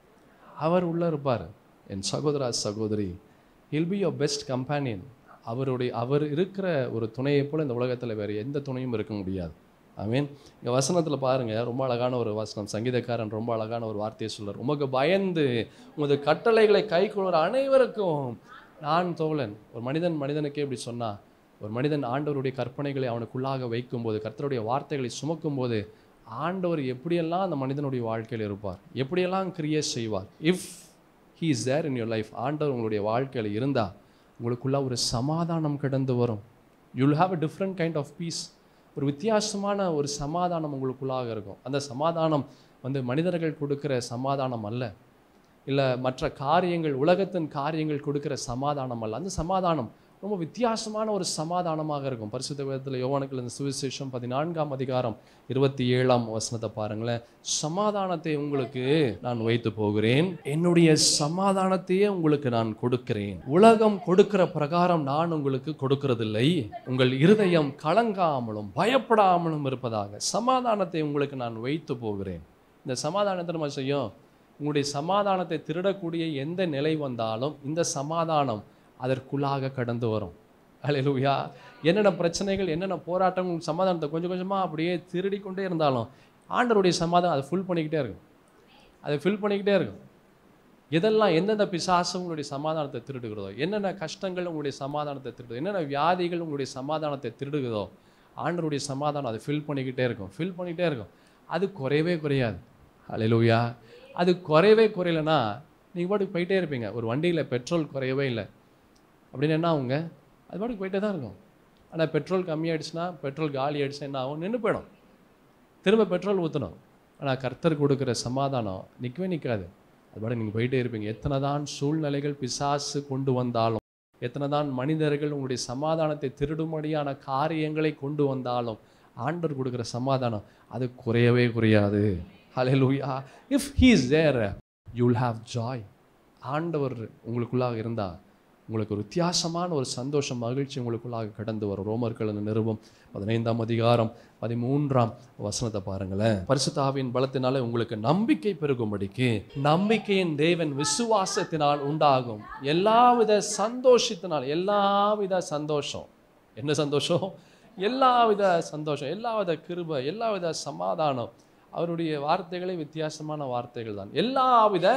அவர் உள்ளே இருப்பார் என் சகோதரா சகோதரி he'll be your best companion அவருடைய அவர் இருக்கிற ஒரு துணையை போல இந்த உலகத்தில் வேறு எந்த துணையும் இருக்க முடியாது ஐ மீன் இங்கே வசனத்தில் பாருங்கள் ரொம்ப அழகான ஒரு வசனம் சங்கீதக்காரன் ரொம்ப அழகான ஒரு வார்த்தையை சொல்றார் உமக்கு பயந்து உமது கட்டளைகளை கை கொள்கிற அனைவருக்கும் நான் தோழன் ஒரு மனிதன் மனிதனுக்கே இப்படி சொன்னா ஒரு மனிதன் ஆண்டவருடைய கற்பனைகளை அவனுக்குள்ளாக வைக்கும்போது கர்த்தருடைய வார்த்தைகளை சுமக்கும்போது ஆண்டவர் எப்படியெல்லாம் அந்த மனிதனுடைய வாழ்க்கையில் இருப்பார் எப்படியெல்லாம் கிரியேட் செய்வார் if he is there in your life ஆண்டவர் உங்களுடைய வாழ்க்கையில் இருந்தால் உங்களுக்குள்ள ஒரு சமாதானம் கடந்து வரும் you'll have a different kind of peace ஒரு வித்தியாசமான ஒரு சமாதானம் உங்களுக்குள்ளாக இருக்கும் அந்த சமாதானம் வந்து மனிதர்கள் கொடுக்கிற சமாதானம் அல்ல இல்லை மற்ற காரியங்கள் உலகத்தின் காரியங்கள் கொடுக்கிற சமாதானம் அல்ல அந்த சமாதானம் ரொம்ப வித்தியாசமான ஒரு சமாதானமாக இருக்கும் பரிசுத்த வேதத்தில் யோவானுக்கள் இந்த சுவிசேஷம் பதினான்காம் அதிகாரம் இருபத்தி ஏழாம் வசனத்தை பாருங்களேன் சமாதானத்தை உங்களுக்கு நான் வைத்து போகிறேன் என்னுடைய சமாதானத்தையே உங்களுக்கு நான் கொடுக்கிறேன் உலகம் கொடுக்கிற பிரகாரம் நான் உங்களுக்கு கொடுக்கிறதில்லை உங்கள் இருதயம் கலங்காமலும் பயப்படாமலும் இருப்பதாக சமாதானத்தை உங்களுக்கு நான் வைத்து போகிறேன் இந்த சமாதானத்தை நம்ம செய்யும் உங்களுடைய சமாதானத்தை திருடக்கூடிய எந்த நிலை வந்தாலும் இந்த சமாதானம் அதற்குள்ளாக கடந்து வரும் அல்லேலூயா என்னென்ன பிரச்சனைகள் என்னென்ன போராட்டங்கள் சமாதானத்தை கொஞ்சம் கொஞ்சமாக அப்படியே திருடி கொண்டே இருந்தாலும் ஆண்டவருடைய சமாதானம் அதை ஃபுல் பண்ணிக்கிட்டே இருக்கும் அதை ஃபில் பண்ணிக்கிட்டே இருக்கும் எதெல்லாம் எந்தெந்த பிசாசு உங்களுடைய சமாதானத்தை திருடுகிறதோ என்னென்ன கஷ்டங்கள் உங்களுடைய சமாதானத்தை திருடுதோ என்னென்ன வியாதிகள் உங்களுடைய சமாதானத்தை திருடுகிறதோ ஆண்டவருடைய சமாதானம் அதை ஃபில் பண்ணிக்கிட்டே இருக்கும் ஃபில் பண்ணிக்கிட்டே இருக்கும் அது குறையவே குறையாது அல்லேலூயா அது குறையவே குறையலனா நீங்கள் பாட்டுக்கு போயிட்டே இருப்பீங்க ஒரு வண்டியில் பெட்ரோல் குறையவே இல்லை அப்படின்னு என்ன ஆகுங்க அது பாட்டுக்கு போயிட்டே தான் இருக்கும் ஆனால் பெட்ரோல் கம்மியாயிடுச்சுன்னா பெட்ரோல் காலி ஆயிடுச்சுன்னா என்ன ஆகும் நின்று போயிடும் திரும்ப பெட்ரோல் ஊற்றணும் ஆனால் கர்த்தர் கொடுக்குற சமாதானம் நிற்கவே நிற்காது அது பாட்டு நீங்கள் போயிட்டே இருப்பீங்க எத்தனை தான் சூழ்நிலைகள் பிசாசு கொண்டு வந்தாலும் எத்தனை தான் மனிதர்கள் உங்களுடைய சமாதானத்தை திருடும்படியான காரியங்களை கொண்டு வந்தாலும் ஆண்டவர் கொடுக்குற சமாதானம் அது குறையவே குறையாது ஹalleluya if he is there you will have joy ஆண்டவர் உங்களுக்குள்ளாக இருந்தால் உங்களுக்கு ஒரு வித்தியாசமான ஒரு சந்தோஷம் மகிழ்ச்சி உங்களுக்குள்ளாக கடந்து வரும் ரோமர்கள் நிருபம் பதினைந்தாம் அதிகாரம் பதிமூன்றாம் வசனத்தை பாருங்களேன் பரிசுத்தாவின் பலத்தினால உங்களுக்கு நம்பிக்கை பெருகும்படிக்கு நம்பிக்கையின் தேவன் விசுவாசத்தினால் உண்டாகும் எல்லாவித சந்தோஷத்தினால் எல்லாவித சந்தோஷம் என்ன சந்தோஷம் எல்லாவித சந்தோஷம் எல்லாவித கிருபை எல்லாவித சமாதானம் அவருடைய வார்த்தைகளே வித்தியாசமான வார்த்தைகள் தான் எல்லாவித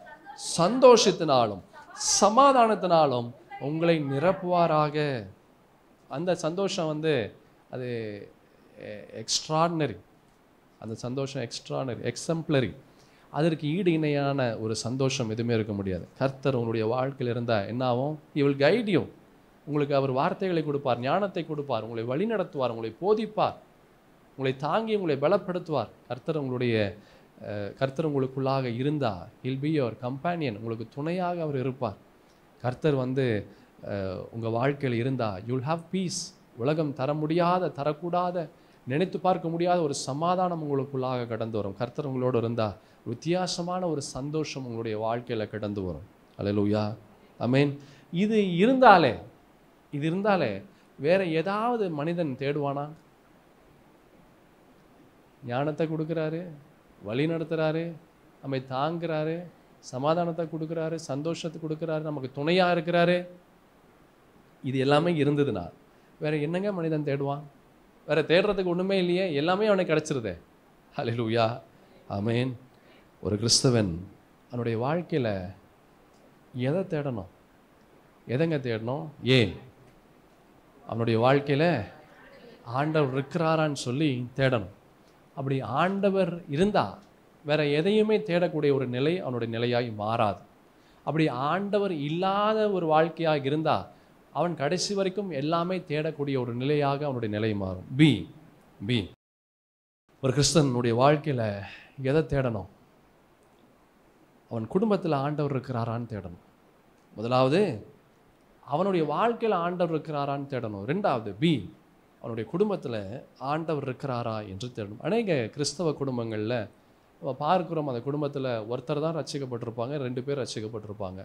சந்தோஷத்தினாலும் சமாதானத்தினாலும் உங்களை நிரப்புவாராக அந்த சந்தோஷம் வந்து அது எக்ஸ்ட்ராடினரி அந்த சந்தோஷம் எக்ஸ்ட்ரானரி எக்ஸம்ப்ளரி அதற்கு ஈடு இணையான ஒரு சந்தோஷம் எதுவுமே இருக்க முடியாது கர்த்தர் உங்களுடைய வாழ்க்கையில் இருந்தால் என்ன ஆகும் இவள் கைடியும் உங்களுக்கு அவர் வார்த்தைகளை கொடுப்பார் ஞானத்தை கொடுப்பார் உங்களை வழி நடத்துவார் உங்களை போதிப்பார் உங்களை தாங்கி உங்களை பலப்படுத்துவார் கர்த்தர் உங்களுடைய அஹ், கர்த்தர் உங்களுக்குள்ளாக இருந்தா ஹில் பி யுவர் கம்பேனியன் உங்களுக்கு துணையாக அவர் இருப்பார் கர்த்தர் வந்து அஹ், உங்க வாழ்க்கையில் இருந்தா யூல் ஹாவ் பீஸ் உலகம் தர முடியாத தரக்கூடாத நினைத்து பார்க்க முடியாத ஒரு சமாதானம் உங்களுக்குள்ளாக கடந்து வரும் கர்த்தர் உங்களோடு இருந்தா ஒரு வித்தியாசமான ஒரு சந்தோஷம் உங்களுடைய வாழ்க்கையில கடந்து வரும் அல்லேலூயா அமீன் இது இருந்தாலே இது இருந்தாலே வேற ஏதாவது மனிதன் தேடுவானா ஞானத்தை கொடுக்குறாரு வழி நடத்துறாரு நம்மை தாங்குறாரு சமாதானத்தை கொடுக்குறாரு சந்தோஷத்தை கொடுக்குறாரு நமக்கு துணையா இருக்கிறாரு இது எல்லாமே இருந்ததுன்னா வேற என்னங்க மனிதன் தேடுவான் வேற தேடுறதுக்கு ஒண்ணுமே இல்லையே எல்லாமே அவனுக்கு கிடைச்சிருதே ஹalleluya ஆமென் ஒரு கிறிஸ்தவன் அவனுடைய வாழ்க்கையில எதை தேடணும் எதைங்க தேடணும் ஏன் அவனுடைய வாழ்க்கையில ஆண்டவர் இருக்கிறாரான்னு சொல்லி தேடணும் அப்படி ஆண்டவர் இருந்தா வேற எதையுமே தேடக்கூடிய ஒரு நிலை அவனுடைய நிலையாய் மாறாது அப்படி ஆண்டவர் இல்லாத ஒரு வாழ்க்கையாக இருந்தா அவன் கடைசி வரைக்கும் எல்லாமே தேடக்கூடிய ஒரு நிலையாக அவனுடைய நிலை மாறும் பி பி ஒரு கிறிஸ்தனுடைய வாழ்க்கையில எதை தேடணும் அவன் குடும்பத்தில் ஆண்டவர் இருக்கிறாரான்னு தேடணும் முதலாவது அவனுடைய வாழ்க்கையில் ஆண்டவர் இருக்கிறாரான்னு தேடணும் ரெண்டாவது பி அவனுடைய குடும்பத்தில் ஆண்டவர் இருக்கிறாரா என்று தேடணும் அநேக கிறிஸ்தவ குடும்பங்களில் நம்ம பார்க்கிறோம் அந்த குடும்பத்தில் ஒருத்தர் தான் ரட்சிக்கப்பட்டிருப்பாங்க ரெண்டு பேர் ரட்சிக்கப்பட்டிருப்பாங்க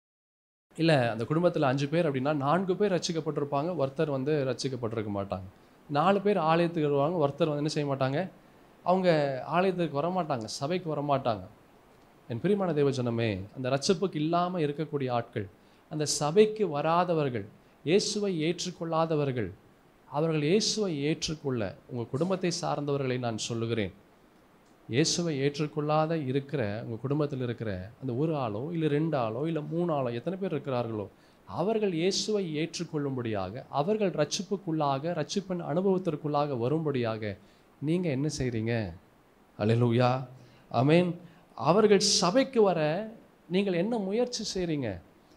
இல்லை அந்த குடும்பத்தில் அஞ்சு பேர் அப்படின்னா நான்கு பேர் ரட்சிக்கப்பட்டிருப்பாங்க ஒருத்தர் வந்து ரட்சிக்கப்பட்டிருக்க மாட்டாங்க நாலு பேர் ஆலயத்துக்கு வருவாங்க ஒருத்தர் வந்து என்ன செய்ய மாட்டாங்க அவங்க ஆலயத்துக்கு வரமாட்டாங்க சபைக்கு வரமாட்டாங்க என் பிரியமான தேவஜனமே அந்த ரட்சிப்புக்கு இல்லாமல் இருக்கக்கூடிய ஆட்கள் அந்த சபைக்கு வராதவர்கள் இயேசுவை ஏற்றுக்கொள்ளாதவர்கள் அவர்கள் இயேசுவை ஏற்றுக்கொள்ள உங்கள் குடும்பத்தை சார்ந்தவர்களை நான் சொல்லுகிறேன் இயேசுவை ஏற்றுக்கொள்ளாத இருக்கிற உங்கள் குடும்பத்தில் இருக்கிற அந்த ஒரு ஆளோ இல்லை ரெண்டு ஆளோ இல்லை மூணு ஆளோ எத்தனை பேர் இருக்கிறார்களோ அவர்கள் இயேசுவை ஏற்றுக்கொள்ளும்படியாக அவர்கள் ரட்சிப்புக்குள்ளாக ரட்சிப்பின் அனுபவத்திற்குள்ளாக வரும்படியாக நீங்கள் என்ன செய்கிறீங்க அல்லேலூயா ஆமென் அவர்கள் சபைக்கு வர நீங்கள் என்ன முயற்சி செய்கிறீங்க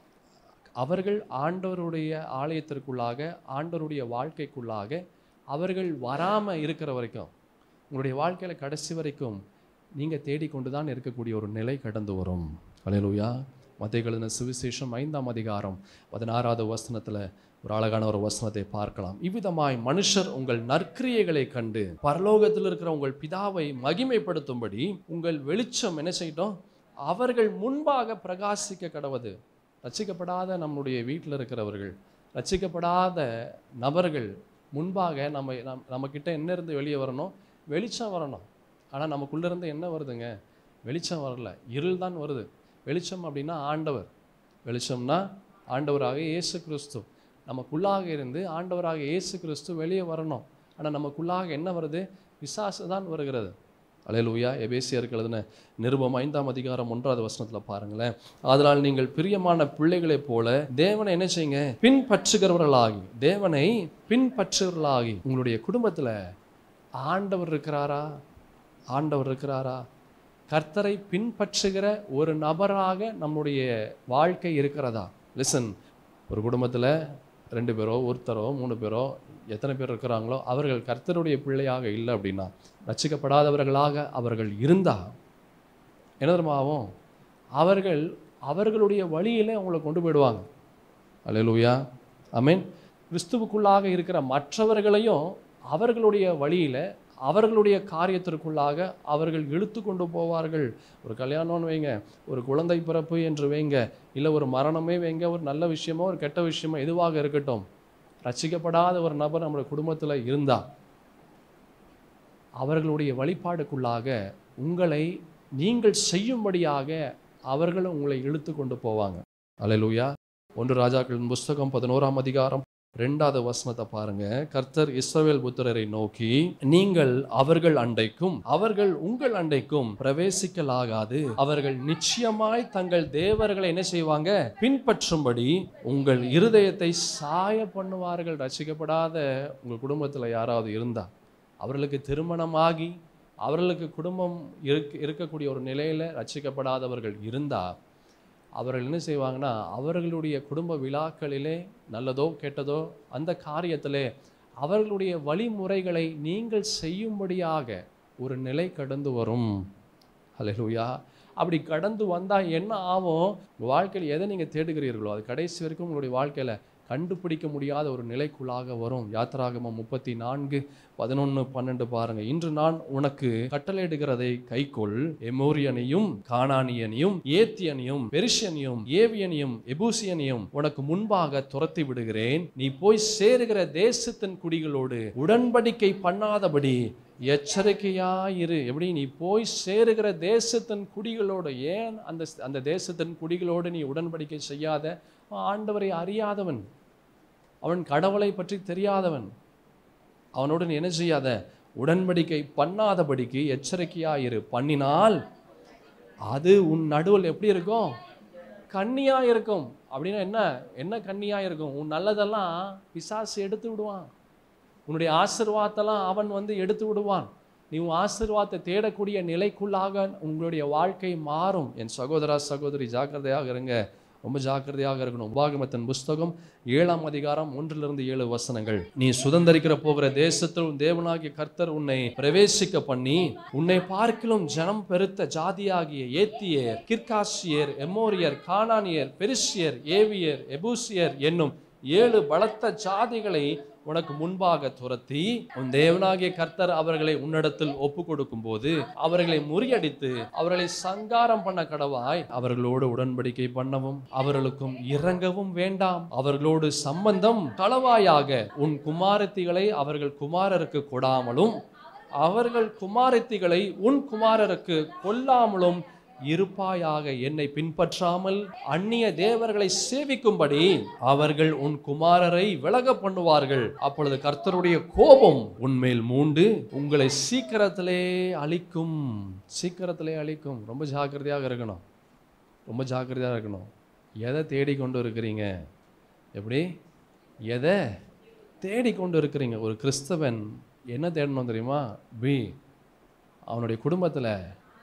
அவர்கள் ஆண்டவருடைய ஆலயத்திற்குள்ளாக ஆண்டவருடைய வாழ்க்கைக்குள்ளாக அவர்கள் வராமல் இருக்கிற வரைக்கும் உங்களுடைய வாழ்க்கையில் கடைசி வரைக்கும் நீங்கள் தேடிக்கொண்டு தான் இருக்கக்கூடிய ஒரு நிலை கடந்து வரும் அலையலூயா மத்திய கழுதின சுவிசேஷம் ஐந்தாம் அதிகாரம் பதினாறாவது வசனத்தில் ஒரு அழகான ஒரு வசனத்தை பார்க்கலாம் இவ்விதமாய் மனுஷர் உங்கள் நற்கிரியைகளை கண்டு பரலோகத்தில் இருக்கிற உங்கள் பிதாவை மகிமைப்படுத்தும்படி உங்கள் வெளிச்சம் என்ன செய்யட்டும் அவர்கள் முன்பாக பிரகாசிக்க கடவது ரட்சிக்கப்படாத நம்முடைய வீட்டில் இருக்கிறவர்கள் ரட்சிக்கப்படாத நபர்கள் முன்பாக நம்ம நம் நம்மக்கிட்ட என்ன இருந்து வெளியே வரணும் வெளிச்சம் வரணும் ஆனால் நமக்குள்ள இருந்து என்ன வருதுங்க வெளிச்சம் வரல இருள் தான் வருது வெளிச்சம் அப்படின்னா ஆண்டவர் வெளிச்சம்னா ஆண்டவராக இயேசு கிறிஸ்து நமக்குள்ளாக இருந்து ஆண்டவராக இயேசு கிறிஸ்து வெளியே வரணும் ஆனால் நமக்குள்ளாக என்ன வருது பிசாசு தான் வருகிறது அலையலூயா எபேசியருக்கு எழுதின நிருபம் ஐந்தாம் அதிகாரம் ஒன்றாவது வசனத்தில் பாருங்களேன் அதனால் நீங்கள் பிரியமான பிள்ளைகளைப் போல தேவனை என்ன செய்யுங்க பின்பற்றுகிறவர்களாகி தேவனை பின்பற்றுகிறவர்களாகி உங்களுடைய குடும்பத்தில் ஆண்டவர் இருக்கிறாரா ஆண்டவர் இருக்கிறாரா கர்த்தரை பின்பற்றுகிற ஒரு நபராக நம்முடைய வாழ்க்கை இருக்கிறதா லிசன் ஒரு குடும்பத்தில் ரெண்டு பேரோ ஒருத்தரோ மூணு பேரோ எத்தனை பேர் இருக்கிறாங்களோ அவர்கள் கர்த்தருடைய பிள்ளையாக இல்லை அப்படின்னா ரட்சிக்கப்படாதவர்களாக அவர்கள் இருந்தா என்ன தெரியுமா ஆகும் அவர்கள் அவர்களுடைய வழியிலே அவங்கள கொண்டு போயிடுவாங்க அல்லேலூயா ஆமென் கிறிஸ்துவுக்குள்ளாக இருக்கிற மற்றவர்களையும் அவர்களுடைய வழியில அவர்களுடைய காரியத்திற்குள்ளாக அவர்கள் இழுத்து கொண்டு போவார்கள் ஒரு கல்யாணம்னு வைங்க ஒரு குழந்தை பிறப்பு என்று வைங்க இல்லை ஒரு மரணமே வைங்க ஒரு நல்ல விஷயமோ ஒரு கெட்ட விஷயமோ எதுவாக இருக்கட்டும் ரட்சிக்கப்படாத ஒரு நபர் நம்முடைய குடும்பத்தில் இருந்தா அவர்களுடைய வழிபாடுக்குள்ளாக உங்களை நீங்கள் செய்யும்படியாக அவர்களும் உங்களை இழுத்து கொண்டு போவாங்க அல்லேலூயா ஒன்று ராஜாக்களின் புஸ்தகம் பதினோராம் அதிகாரம் ரெண்டாவது வசனத்தை பாருங்க கர்த்தர் இஸ்ரவேல் புத்திரரை நோக்கி நீங்கள் அவர்கள் அண்டைக்கும் அவர்கள் உங்கள் அண்டைக்கும் பிரவேசிக்கலாகாது அவர்கள் நிச்சயமாய் தங்கள் தேவர்களை என்ன செய்வாங்க பின்பற்றும்படி உங்கள் இருதயத்தை சாய பண்ணுவார்கள் ரசிக்கப்படாத உங்கள் குடும்பத்தில் யாராவது இருந்தா அவர்களுக்கு திருமணமாகி அவர்களுக்கு குடும்பம் இருக்க இருக்கக்கூடிய ஒரு நிலையில் ரட்சிக்கப்படாதவர்கள் இருந்தா அவர்கள் என்ன செய்வாங்கன்னா அவர்களுடைய குடும்ப விழாக்களிலே நல்லதோ கெட்டதோ அந்த காரியத்திலே அவர்களுடைய வழிமுறைகளை நீங்கள் செய்யும்படியாக ஒரு நிலை கடந்து வரும் ஹalleluya அப்படி கடந்து வந்தால் என்ன ஆகும் உங்கள் வாழ்க்கையில் எதை நீங்கள் தேடுகிறீர்களோ அது கடைசி வரைக்கும் உங்களுடைய வாழ்க்கையில் கண்டுபிடிக்க முடியாத ஒரு நிலைக்குள்ளாக வரும் யாத்திராகமம் முப்பத்தி நான்கு பதினொன்று பன்னெண்டு பாருங்க இன்று நான் உனக்கு கட்டளையிடுகிறதை கைக்கொள் எமோரியனையும் கானானியனையும் ஏத்தியனையும் பெரிஷியனையும் ஏவியனையும் எபூசியனையும் உனக்கு முன்பாக துரத்தி விடுகிறேன் நீ போய் சேருகிற தேசத்தின் குடிகளோடு உடன்படிக்கை பண்ணாதபடி எச்சரிக்கையாயிரு எப்படி நீ போய் சேருகிற தேசத்தின் குடிகளோடு ஏன் அந்த அந்த தேசத்தின் குடிகளோடு நீ உடன்படிக்கை செய்யாத அவன் ஆண்டவரை அறியாதவன் அவன் கடவுளை பற்றி தெரியாதவன் அவனோடு நீ என்ன செய்யாத உடன்படிக்கை பண்ணாதபடிக்கு எச்சரிக்கையாயிரு பண்ணினால் அது உன் நடுவில் எப்படி இருக்கும் கண்ணியா இருக்கும் அப்படின்னா என்ன என்ன கண்ணியா இருக்கும் உன் நல்லதெல்லாம் பிசாசு எடுத்து விடுவான் உன்னுடைய ஆசிர்வாதத்தெல்லாம் அவன் வந்து எடுத்து விடுவான் நீ உன் ஆசிர்வாதத்தை தேடக்கூடிய நிலைக்குள்ளாக உங்களுடைய வாழ்க்கை மாறும் என் சகோதரா சகோதரி ஜாக்கிரதையாக இருங்க ரொம்ப ஜாக்கிரதையாக இருக்கணும் உபாகமத்தின் புஸ்தகம் ஏழாம் அதிகாரம் ஒன்றிலிருந்து ஏழு வசனங்கள் நீ சுதந்திரிக்கிற போகிற தேசத்தில் உன் தேவனாகிய கர்த்தர் உன்னை பிரவேசிக்க பண்ணி உன்னை பார்க்கிலும் ஜனம் பெருத்த ஜாதியாகிய ஏத்தியர் கிர்காசியர் எமோரியர் கானானியர் பெரிசியர் ஏவியர் எபூசியர் என்னும் ஏழு பலத்த ஜாதிகளை உனக்கு முன்பாக துரத்தி உன் தேவனாகிய கர்த்தர் அவர்களை உன்னிடத்தில் ஒப்பு கொடுக்கும் போது அவர்களை முறியடித்து அவர்களை சங்காரம் பண்ண கடவாய் அவர்களோடு உடன்படிக்கை பண்ணவும் அவர்களுக்கும் இறங்கவும் வேண்டாம் அவர்களோடு சம்பந்தம் களவாயாக உன் குமாரத்திகளை அவர்கள் குமாரருக்கு கொடாமலும் அவர்கள் குமாரத்திகளை உன் குமாரருக்கு கொல்லாமலும் இருப்பாயாக என்னை பின்பற்றாமல் அந்நிய தேவர்களை சேவிக்கும்படி அவர்கள் உன் குமாரரை விலக பண்ணுவார்கள் அப்பொழுது கர்த்தருடைய கோபம் உன்மேல் மூண்டு உங்களை சீக்கிரத்திலே அழிக்கும் சீக்கிரத்திலே அழிக்கும் ரொம்ப ஜாக்கிரதையாக இருக்கணும் ரொம்ப ஜாக்கிரதையாக இருக்கணும் எதை தேடிக்கொண்டு இருக்கிறீங்க எப்படி எதை தேடிக்கொண்டு இருக்கிறீங்க ஒரு கிறிஸ்தவன் என்ன தேடணும் தெரியுமா பி அவனுடைய குடும்பத்தில்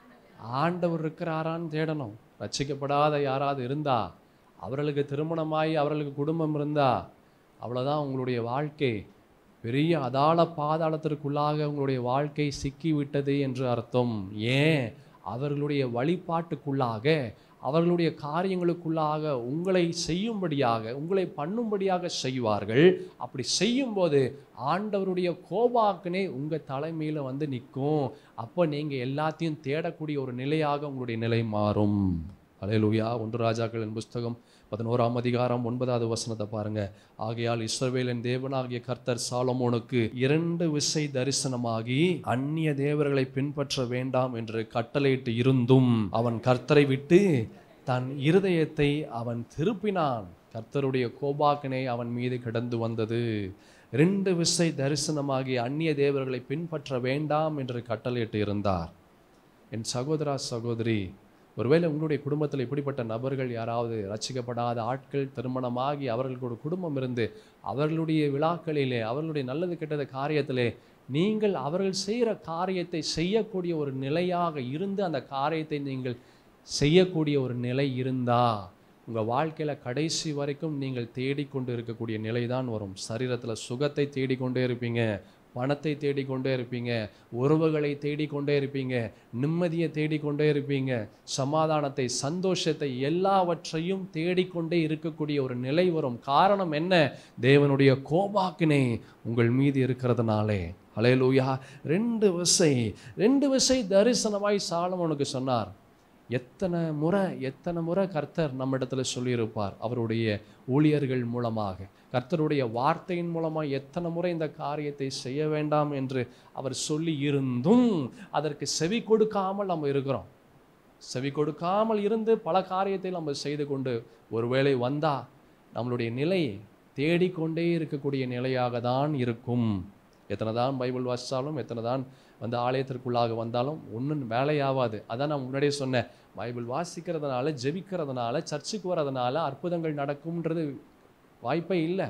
ஆண்டவர் இருக்கிறாரான்னு தேடணும் ரட்சிக்கப்படாத யாராவது இருந்தா அவர்களுக்கு திருமணமாகி அவர்களுக்கு குடும்பம் இருந்தா அவ்வளோதான் உங்களுடைய வாழ்க்கை பெரிய அதாள பாதாளத்திற்குள்ளாக உங்களுடைய வாழ்க்கை சிக்கி விட்டது என்று அர்த்தம் ஏன் அவர்களுடைய வழிபாட்டுக்குள்ளாக அவர்களுடைய காரியங்களுக்குள்ளாக உங்களை செய்யும்படியாக உங்களை பண்ணும்படியாக செய்வார்கள் அப்படி செய்யும்போது ஆண்டவருடைய கோபாக்கினே உங்கள் தலைமையில் வந்து நிற்கும் அப்போ நீங்கள் எல்லாத்தையும் தேடக்கூடிய ஒரு நிலையாக உங்களுடைய நிலை மாறும் அலையலூயா ஒன்று ராஜாக்களின் புஸ்தகம் பதினோராம் அதிகாரம் ஒன்பதாவது வசனத்தை பாருங்க ஆகையால் இஸ்ரவேலின் தேவனாகிய கர்த்தர் சாலமோனுக்கு இரண்டு விசை தரிசனமாகி அந்நிய தேவர்களை பின்பற்ற வேண்டாம் என்று கட்டளையிட்டு இருந்தும் அவன் கர்த்தரை விட்டு தன் இருதயத்தை அவன் திருப்பினான் கர்த்தருடைய கோபாக்கினை அவன் மீது கிடந்து வந்தது ரெண்டு விசை தரிசனமாகி அந்நிய தேவர்களை பின்பற்ற வேண்டாம் என்று கட்டளையிட்டு இருந்தார் என் சகோதரா சகோதரி ஒருவேளை உங்களுடைய குடும்பத்தில் இப்படிப்பட்ட நபர்கள் யாராவது ரட்சிக்கப்படாத ஆட்கள் திருமணமாகி அவர்களுக்கு ஒரு குடும்பம் இருந்து அவர்களுடைய விழாக்களிலே அவர்களுடைய நல்லது கெட்டத காரியத்திலே நீங்கள் அவர்கள் செய்கிற காரியத்தை செய்யக்கூடிய ஒரு நிலையாக இருந்து அந்த காரியத்தை நீங்கள் செய்யக்கூடிய ஒரு நிலை இருந்தா உங்கள் வாழ்க்கையில் கடைசி வரைக்கும் நீங்கள் தேடிக்கொண்டு இருக்கக்கூடிய நிலை தான் வரும் சரீரத்தில் சுகத்தை தேடிக்கொண்டே இருப்பீங்க பணத்தை தேடிக்கொண்டே இருப்பீங்க உறவுகளை தேடிக்கொண்டே இருப்பீங்க நிம்மதியை தேடிக்கொண்டே இருப்பீங்க சமாதானத்தை சந்தோஷத்தை எல்லாவற்றையும் தேடிக்கொண்டே இருக்கக்கூடிய ஒரு நிலை வரும் காரணம் என்ன தேவனுடைய கோபாக்கினே உங்கள் மீது இருக்கிறதுனாலே அலையலூயா ரெண்டு விசை ரெண்டு விசை தரிசனமாய் சாலமோனுக்கு சொன்னார் எத்தனை முறை எத்தனை முறை கர்த்தர் நம்மிடத்துல சொல்லியிருப்பார் அவருடைய ஊழியர்கள் மூலமாக கர்த்தருடைய வார்த்தையின் மூலமாக எத்தனை முறை இந்த காரியத்தை செய்ய வேண்டாம் என்று அவர் சொல்லி இருந்தும் அதற்கு செவி கொடுக்காமல் நம்ம இருக்கிறோம் செவி கொடுக்காமல் இருந்து பல காரியத்தை நம்ம செய்து கொண்டு ஒருவேளை வந்தா நம்மளுடைய நிலை தேடிக்கொண்டே இருக்கக்கூடிய நிலையாக தான் இருக்கும் எத்தனை தான் பைபிள் வாசித்தாலும் எத்தனை தான் வந்து ஆலயத்திற்குள்ளாக வந்தாலும் ஒன்றும் வேலையாகாது அதான் நான் முன்னாடியே சொன்னேன் பைபிள் வாசிக்கிறதுனால ஜெபிக்கிறதுனால சர்ச்சுக்கு வர்றதுனால அற்புதங்கள் நடக்கும்ன்றது வாய்ப்பே இல்லை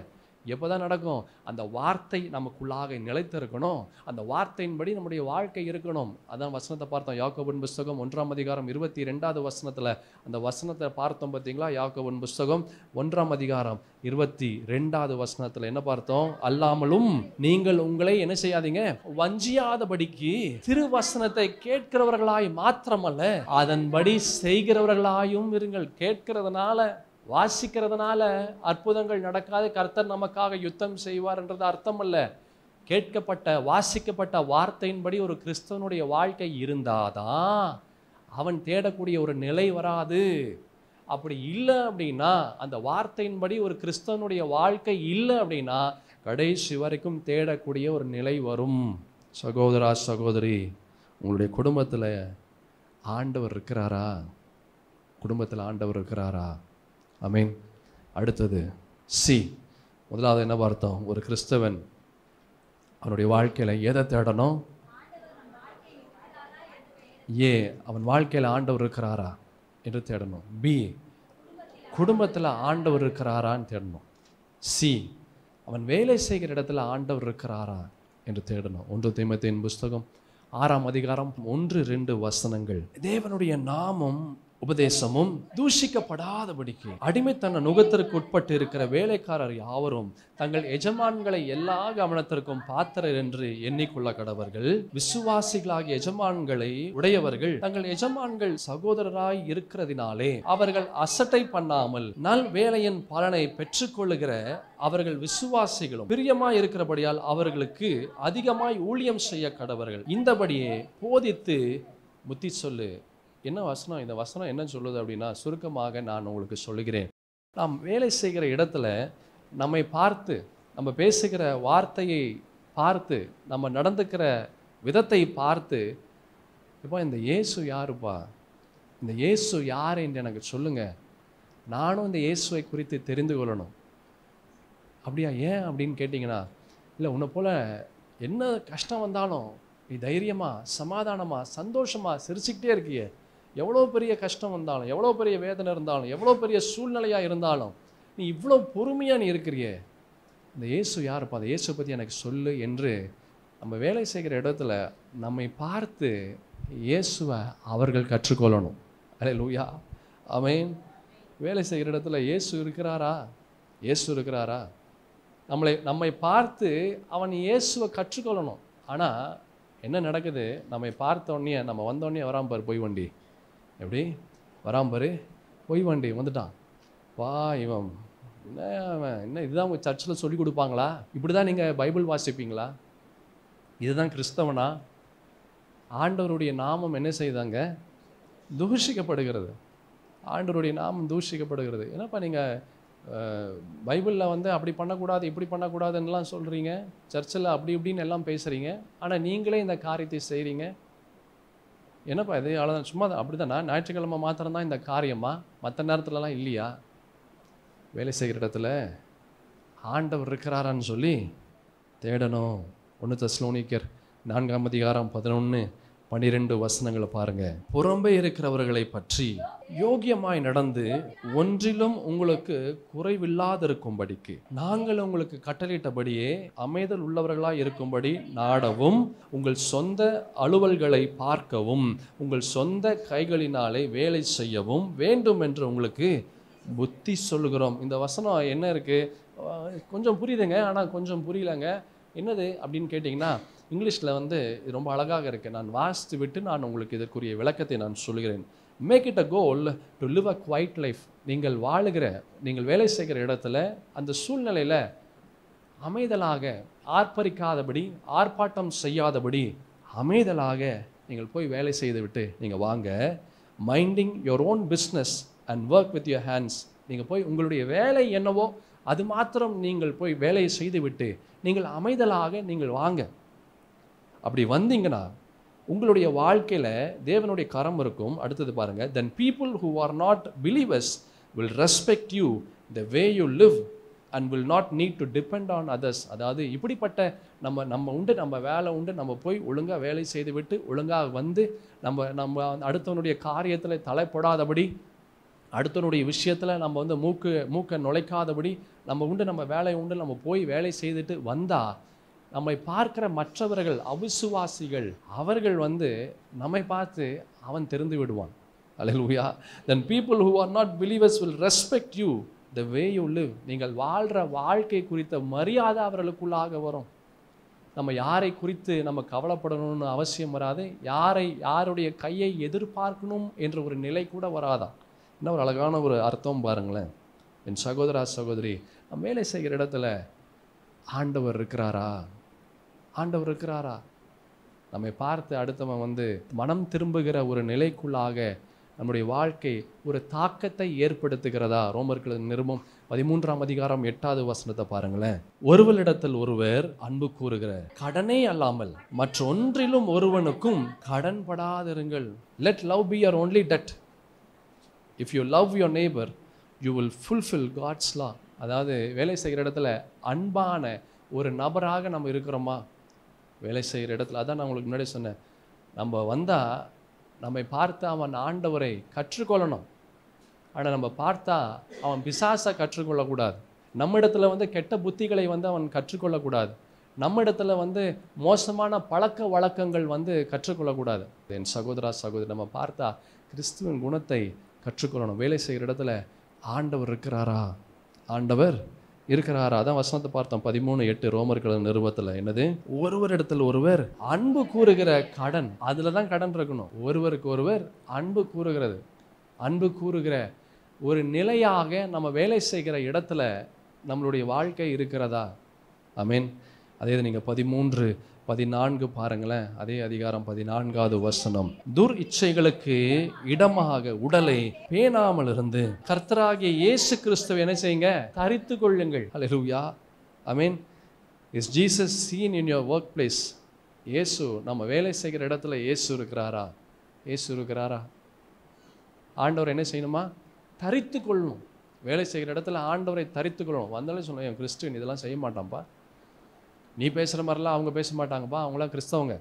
எப்போதான் நடக்கும் அந்த வார்த்தை நமக்குள்ளாக நிலைத்திருக்கணும் அந்த வார்த்தையின்படி நம்முடைய வாழ்க்கை இருக்கணும் அதான் வசனத்தை பார்த்தோம் யாக்கோபின் புஸ்தகம் ஒன்றாம் அதிகாரம் இருபத்தி ரெண்டாவது வசனத்தில் அந்த வசனத்தை பார்த்தோம் பார்த்தீங்களா யாக்கோபின் புஸ்தகம் ஒன்றாம் அதிகாரம் இருபத்தி ரெண்டாவது வசனத்தில் என்ன பார்த்தோம் அல்லாமலும் நீங்கள் உங்களை என்ன செய்யாதீங்க வஞ்சியாதபடிக்கு திருவசனத்தை கேட்கிறவர்களாய் மாத்திரமல்ல அதன்படி செய்கிறவர்களாயும் இருங்கள் கேட்கிறதுனால வாசிக்கிறதுனால அற்புதங்கள் நடக்காது கர்த்தர் நமக்காக யுத்தம் செய்வார் என்றது அர்த்தம் அல்ல கேட்கப்பட்ட வாசிக்கப்பட்ட வார்த்தையின்படி ஒரு கிறிஸ்தவனுடைய வாழ்க்கை இருந்தாதான் அவன் தேடக்கூடிய ஒரு நிலை வராது அப்படி இல்லை அப்படின்னா அந்த வார்த்தையின்படி ஒரு கிறிஸ்தவனுடைய வாழ்க்கை இல்லை அப்படின்னா கடைசி வரைக்கும் தேடக்கூடிய ஒரு நிலை வரும் சகோதரா சகோதரி உங்களுடைய குடும்பத்தில் ஆண்டவர் இருக்கிறாரா குடும்பத்தில் ஆண்டவர் இருக்கிறாரா அமீன் அடுத்தது சி முதலாவது என்ன பார்த்தோம் ஒரு கிறிஸ்தவன் அவனுடைய வாழ்க்கையில் எதை தேடணும் ஏ அவன் வாழ்க்கையில் ஆண்டவர் இருக்கிறாரா என்று தேடணும் பி குடும்பத்தில் ஆண்டவர் இருக்கிறாரான்னு தேடணும் சி அவன் வேலை செய்கிற இடத்துல ஆண்டவர் இருக்கிறாரா என்று தேடணும் ஒன்று தீமத்தின் புஸ்தகம் ஆறாம் அதிகாரம் ஒன்று ரெண்டு வசனங்கள் தேவனுடைய நாமம் உபதேசமும் தூஷிக்கப்படாதபடிக்கு அடிமைத்தன நுகத்திற்கு உட்பட்டு இருக்கிற வேலைக்காரர் யாவரும் தங்கள் எஜமான்களை எல்லா கவனத்திற்கும் பாத்திரர் என்று எண்ணிக்கொள்ள கடவர்கள் விசுவாசிகளாகிய எஜமான்களை உடையவர்கள் தங்கள் எஜமான்கள் சகோதரராய் இருக்கிறதினாலே அவர்கள் அசட்டை பண்ணாமல் நல் வேலையின் பலனை பெற்றுக்கொள்ளுகிற அவர்கள் விசுவாசிகளும் பிரியமாய் இருக்கிறபடியால் அவர்களுக்கு அதிகமாய் ஊழியம் செய்ய கடவர்கள் இந்தபடியே போதித்து புத்தி சொல்லு என்ன வசனம் இந்த வசனம் என்ன சொல்லுது அப்படின்னா சுருக்கமாக நான் உங்களுக்கு சொல்லுகிறேன் நாம் வேலை செய்கிற இடத்துல நம்மை பார்த்து நம்ம பேசுகிற வார்த்தையை பார்த்து நம்ம நடந்துக்கிற விதத்தை பார்த்து இப்போ இந்த இயேசு யாருப்பா இந்த இயேசு யார் என்று எனக்கு சொல்லுங்க நானும் இந்த இயேசுவை குறித்து தெரிந்து கொள்ளணும் அப்படியா ஏன் அப்படின்னு கேட்டிங்கன்னா இல்லை உன்னை போல என்ன கஷ்டம் வந்தாலும் நீ தைரியமா சமாதானமா சந்தோஷமா சிரிச்சுக்கிட்டே இருக்கியே எவ்வளோ பெரிய கஷ்டம் வந்தாலும் எவ்வளோ பெரிய வேதனை இருந்தாலும் எவ்வளோ பெரிய சூழ்நிலையாக இருந்தாலும் நீ இவ்வளோ பொறுமையாக நீ இருக்கிறியே இந்த இயேசு யாருப்பா அந்த இயேசு பற்றி எனக்கு சொல்லு என்று நம்ம வேலை செய்கிற இடத்துல நம்மை பார்த்து இயேசுவை அவர்கள் கற்றுக்கொள்ளணும் அரே லூயா அவன் வேலை செய்கிற இடத்துல இயேசு இருக்கிறாரா இயேசு இருக்கிறாரா நம்மளை நம்மை பார்த்து அவன் இயேசுவை கற்றுக்கொள்ளணும் ஆனால் என்ன நடக்குது நம்மை பார்த்த உடனே நம்ம வந்தோடனே வராம பாரு பொய் வண்டி எப்படி வராம பாரு பொய் வண்டி வந்துட்டான் வா இவன் என்ன அவன் என்ன இதுதான் உங்கள் சர்ச்சில் சொல்லி கொடுப்பாங்களா இப்படி தான் நீங்கள் பைபிள் வாசிப்பீங்களா இதுதான் கிறிஸ்தவனா ஆண்டவருடைய நாமம் என்ன செய்தாங்க தூஷிக்கப்படுகிறது ஆண்டவருடைய நாமம் தூஷிக்கப்படுகிறது என்னப்பா நீங்கள் பைபிளில் வந்து அப்படி பண்ணக்கூடாது இப்படி பண்ணக்கூடாதுன்னெலாம் சொல்கிறீங்க சர்ச்சில் அப்படி இப்படின்னு எல்லாம் பேசுகிறீங்க ஆனால் நீங்களே இந்த காரியத்தை செய்கிறீங்க என்னப்பா இது அவ்வளோதான் சும்மா அப்படி தானா ஞாயிற்றுக்கிழமை மாத்திரம்தான் இந்த காரியமா மற்ற நேரத்துலலாம் இல்லையா வேலை செய்கிற இடத்துல ஆண்டவர் இருக்கிறாரான்னு சொல்லி தேடணும் ஒன்று தஸ்லோனிக்கர் நான்காம் அதிகாரம் பதினொன்று பன்னிரெண்டு வசனங்களை பாருங்க புறம்பே இருக்கிறவர்களை பற்றி யோகியமாய் நடந்து ஒன்றிலும் உங்களுக்கு குறைவில்லாதிருக்கும்படிக்கு நாங்கள் உங்களுக்கு கட்டளையிட்டபடியே அமைதல் உள்ளவர்களாய் இருக்கும்படி நாடவும் உங்கள் சொந்த அலுவல்களை பார்க்கவும் உங்கள் சொந்த கைகளினாலே வேலை செய்யவும் வேண்டும் என்று உங்களுக்கு புத்தி சொல்லுகிறோம் இந்த வசனம் என்ன இருக்கு அஹ் கொஞ்சம் புரியுதுங்க ஆனால் கொஞ்சம் புரியலங்க என்னது அப்படின்னு கேட்டிங்கன்னா இங்கிலீஷில் வந்து இது ரொம்ப அழகாக இருக்குது நான் வாசித்து விட்டு நான் உங்களுக்கு இதற்குரிய விளக்கத்தை நான் சொல்கிறேன் make it a goal to live a quiet life நீங்கள் வாழுகிற நீங்கள் வேலை செய்கிற இடத்துல அந்த சூழ்நிலையில் அமைதலாக ஆர்ப்பரிக்காதபடி ஆர்ப்பாட்டம் செய்யாதபடி அமைதலாக நீங்கள் போய் வேலை செய்துவிட்டு நீங்கள் வாங்க minding your own business and work with your hands நீங்கள் போய் உங்களுடைய வேலை என்னவோ அது மாத்திரம் நீங்கள் போய் வேலையை செய்துவிட்டு நீங்கள் அமைதலாக நீங்கள் வாங்க அப்படி வந்தீங்கன்னா உங்களுடைய வாழ்க்கையில் தேவனுடைய கரம் இருக்கும் அடுத்தது பாருங்க then people who are not believers will respect you the way you live and will not need to depend on others அதாவது இப்படிப்பட்ட நம்ம நம்ம உண்டு நம்ம வேலை உண்டு நம்ம போய் ஒழுங்காக வேலை செய்து விட்டு ஒழுங்காக வந்து நம்ம நம்ம அடுத்தவனுடைய காரியத்தில் தலைப்படாதபடி அடுத்தவனுடைய விஷயத்தில் நம்ம வந்து மூக்கு மூக்கை நுழைக்காதபடி நம்ம உண்டு நம்ம வேலை உண்டு நம்ம போய் வேலை செய்துட்டு வந்தா நம்மை பார்க்கிற மற்றவர்கள் அவிசுவாசிகள் அவர்கள் வந்து நம்மை பார்த்து அவன் தெரிந்து விடுவான் அல்லேலூயா then people who are not believers will respect you the way you live நீங்கள் வாழ்கிற வாழ்க்கை குறித்த மரியாதை அவர்களுக்குள்ளாக வரும் நம்ம யாரை குறித்து நம்ம கவலைப்படணும்னு அவசியம் வராது யாரை யாருடைய கையை எதிர்பார்க்கணும் என்ற ஒரு நிலை கூட வராதா என்ன ஒரு அழகான ஒரு அர்த்தம் பாருங்களேன் என் சகோதரா சகோதரி நம்ம வேலை செய்கிற இடத்துல ஆண்டவர் இருக்கிறாரா ஆண்டவர் இருக்கிறாரா நம்மை பார்த்து அடுத்தவன் வந்து மனம் திரும்புகிற ஒரு நிலைக்குள்ளாக நம்முடைய வாழ்க்கை ஒரு தாக்கத்தை ஏற்படுத்துகிறதா ரோமர்கள் நிருபம் பதிமூன்றாம் அதிகாரம் எட்டாவது வசனத்தை பாருங்களேன் ஒருவரிடத்தில் ஒருவர் அன்பு கூறுகிற கடனே அல்லாமல் மற்றொன்றிலும் ஒருவனுக்கும் கடன் படாதிருங்கள் let love be your only debt if you love your neighbour you will fulfil God's law அதாவது வேலை செய்கிற இடத்துல அன்பான ஒரு நபராக நம்ம இருக்கிறோமா வேலை செய்கிற இடத்துல அதான் நான் உங்களுக்கு முன்னாடி சொன்னேன் நம்ம வந்தால் நம்மை பார்த்து அவன் ஆண்டவரை கற்றுக்கொள்ளணும் ஆனால் நம்ம பார்த்தா அவன் பிசாசை கற்றுக்கொள்ளக்கூடாது நம்ம இடத்துல வந்து கெட்ட புத்திகளை வந்து அவன் கற்றுக்கொள்ளக்கூடாது நம்ம இடத்துல வந்து மோசமான பழக்க வழக்கங்கள் வந்து கற்றுக்கொள்ளக்கூடாது என் சகோதரா சகோதரி நம்ம பார்த்தா கிறிஸ்துவின் குணத்தை கற்றுக்கொள்ளணும் வேலை செய்கிற இடத்துல ஆண்டவர் இருக்கிறாரா ஆண்டவர் இருக்கிறாரா அதான் வசனத்தை பார்த்தோம் பதிமூணு எட்டு ரோமர்கள் நிறுவத்தில் என்னது ஒருவரிடத்தில் ஒருவர் அன்பு கூறுகிற கடன் அதில் தான் கடன் இருக்கணும் ஒருவருக்கு ஒருவர் அன்பு கூறுகிறது அன்பு கூறுகிற ஒரு நிலையாக நம்ம வேலை செய்கிற இடத்துல நம்மளுடைய வாழ்க்கை இருக்கிறதா அமீன் அதே இது நீங்கள் பதிமூன்று பதினான்கு பாருங்களேன் அதே அதிகாரம் பதினான்காவது வசனம் துர் இச்சைகளுக்கு இடமாக உடலை பேணாமல் இருந்து கர்த்தராகிய இயேசு கிறிஸ்துவை என்ன செய்யுங்க தரித்து கொள்ளுங்கள் ஹalleluya அமீன் is Jesus seen in your workplace இயேசு நம்ம வேலை செய்கிற இடத்துல இயேசு இருக்கிறாரா இயேசு இருக்கிறாரா ஆண்டவர் என்ன செய்யணுமா தரித்து கொள்ளணும் வேலை செய்கிற இடத்துல ஆண்டவரை தரித்து கொள்ளணும் வந்தாலும் சொல்லுவோம் என் கிறிஸ்டின் இதெல்லாம் செய்ய மாட்டான்ப்பா நீ பேசுகிற மாதிரிலாம் அவங்க பேச மாட்டாங்கப்பா அவங்களாம் கிறிஸ்தவங்க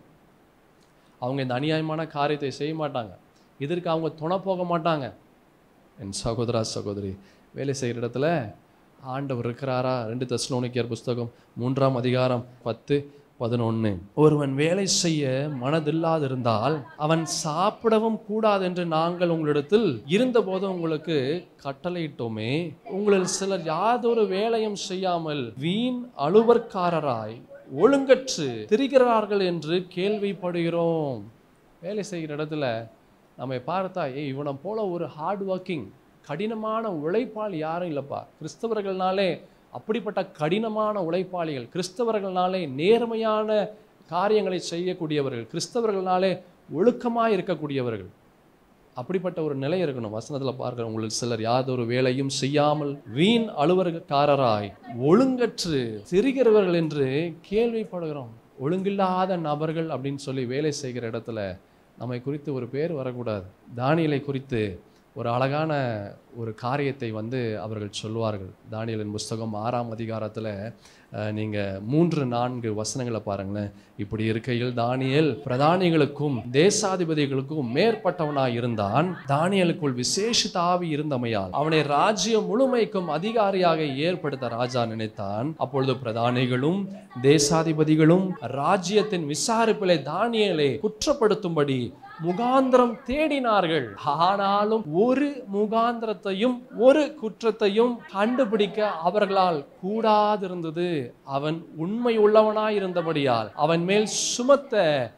அவங்க இந்த அநியாயமான காரியத்தை செய்ய மாட்டாங்க இதற்கு அவங்க துணை போக மாட்டாங்க என் சகோதரா சகோதரி வேலை செய்கிற இடத்துல ஆண்டவர் இருக்கிறாரா ரெண்டு தஸ்லோனிக்கியர் புஸ்தகம் மூன்றாம் அதிகாரம் பத்து பதினொன்று ஒருவன் வேலை செய்ய மனதில்லாதிருந்தால் அவன் சாப்பிடவும் கூடாது என்று நாங்கள் உங்களிடத்தில் இருந்தபோது உங்களுக்கு கட்டளையிட்டோமே உங்களில் சிலர் யாதொரு வேலையும் செய்யாமல் வீண் அலுவற்காரராய் ஒழுங்கற்று திரிகிறார்கள் என்று கேள்விப்படுகிறோம் வேலை செய்கிற இடத்துல நம்மை பார்த்தா ஏய் இவனை போல ஒரு ஹார்ட் ஒர்க்கிங் கடினமான உழைப்பாளி யாரும் இல்லைப்பா கிறிஸ்தவர்கள்னாலே அப்படிப்பட்ட கடினமான உழைப்பாளிகள் கிறிஸ்தவர்கள்னாலே நேர்மையான காரியங்களை செய்யக்கூடியவர்கள் கிறிஸ்தவர்கள்னாலே ஒழுக்கமாக இருக்கக்கூடியவர்கள் அப்படிப்பட்ட ஒரு நிலை இருக்கணும் வசனத்தில் பார்க்குற உங்களுக்கு சிலர் யாதொரு வேலையும் செய்யாமல் வீண் அலுவலகக்காரராய் ஒழுங்கற்று திரிகிறவர்கள் என்று கேள்விப்படுகிறோம் ஒழுங்கில்லாத நபர்கள் அப்படின்னு சொல்லி வேலை செய்கிற இடத்துல நம்மை குறித்து ஒரு பேர் வரக்கூடாது தானியலை குறித்து ஒரு அழகான ஒரு காரியத்தை வந்து அவர்கள் சொல்வார்கள் தானியலின் புஸ்தகம் ஆறாம் அதிகாரத்தில் நீங்கள் மூன்று நான்கு வசனங்களை பாருங்களேன் இப்படி இருக்கையில் தானியேல் பிரதானிகளுக்கும் தேசாதிபதிகளுக்கும் மேற்பட்டவனாய் இருந்தான் தானியலுக்குள் விசேஷித்த ஆவி இருந்தமையால் அவனை ராஜ்யம் முழுமைக்கும் அதிகாரியாக ஏற்படுத்த ராஜா நினைத்தான் அப்பொழுது பிரதானிகளும் தேசாதிபதிகளும் ராஜ்யத்தின் விசாரிப்பிலே தானியலை குற்றப்படுத்தும்படி முகாந்திரம் தேடினார்கள் ஆனாலும் ஒரு முகாந்திரத்தையும் ஒரு குற்றத்தையும் கண்டுபிடிக்க அவர்களால் கூடாதிருந்தது அவன் உண்மை உள்ளவனாய் இருந்தபடியால் அவன் மேல் சுமத்த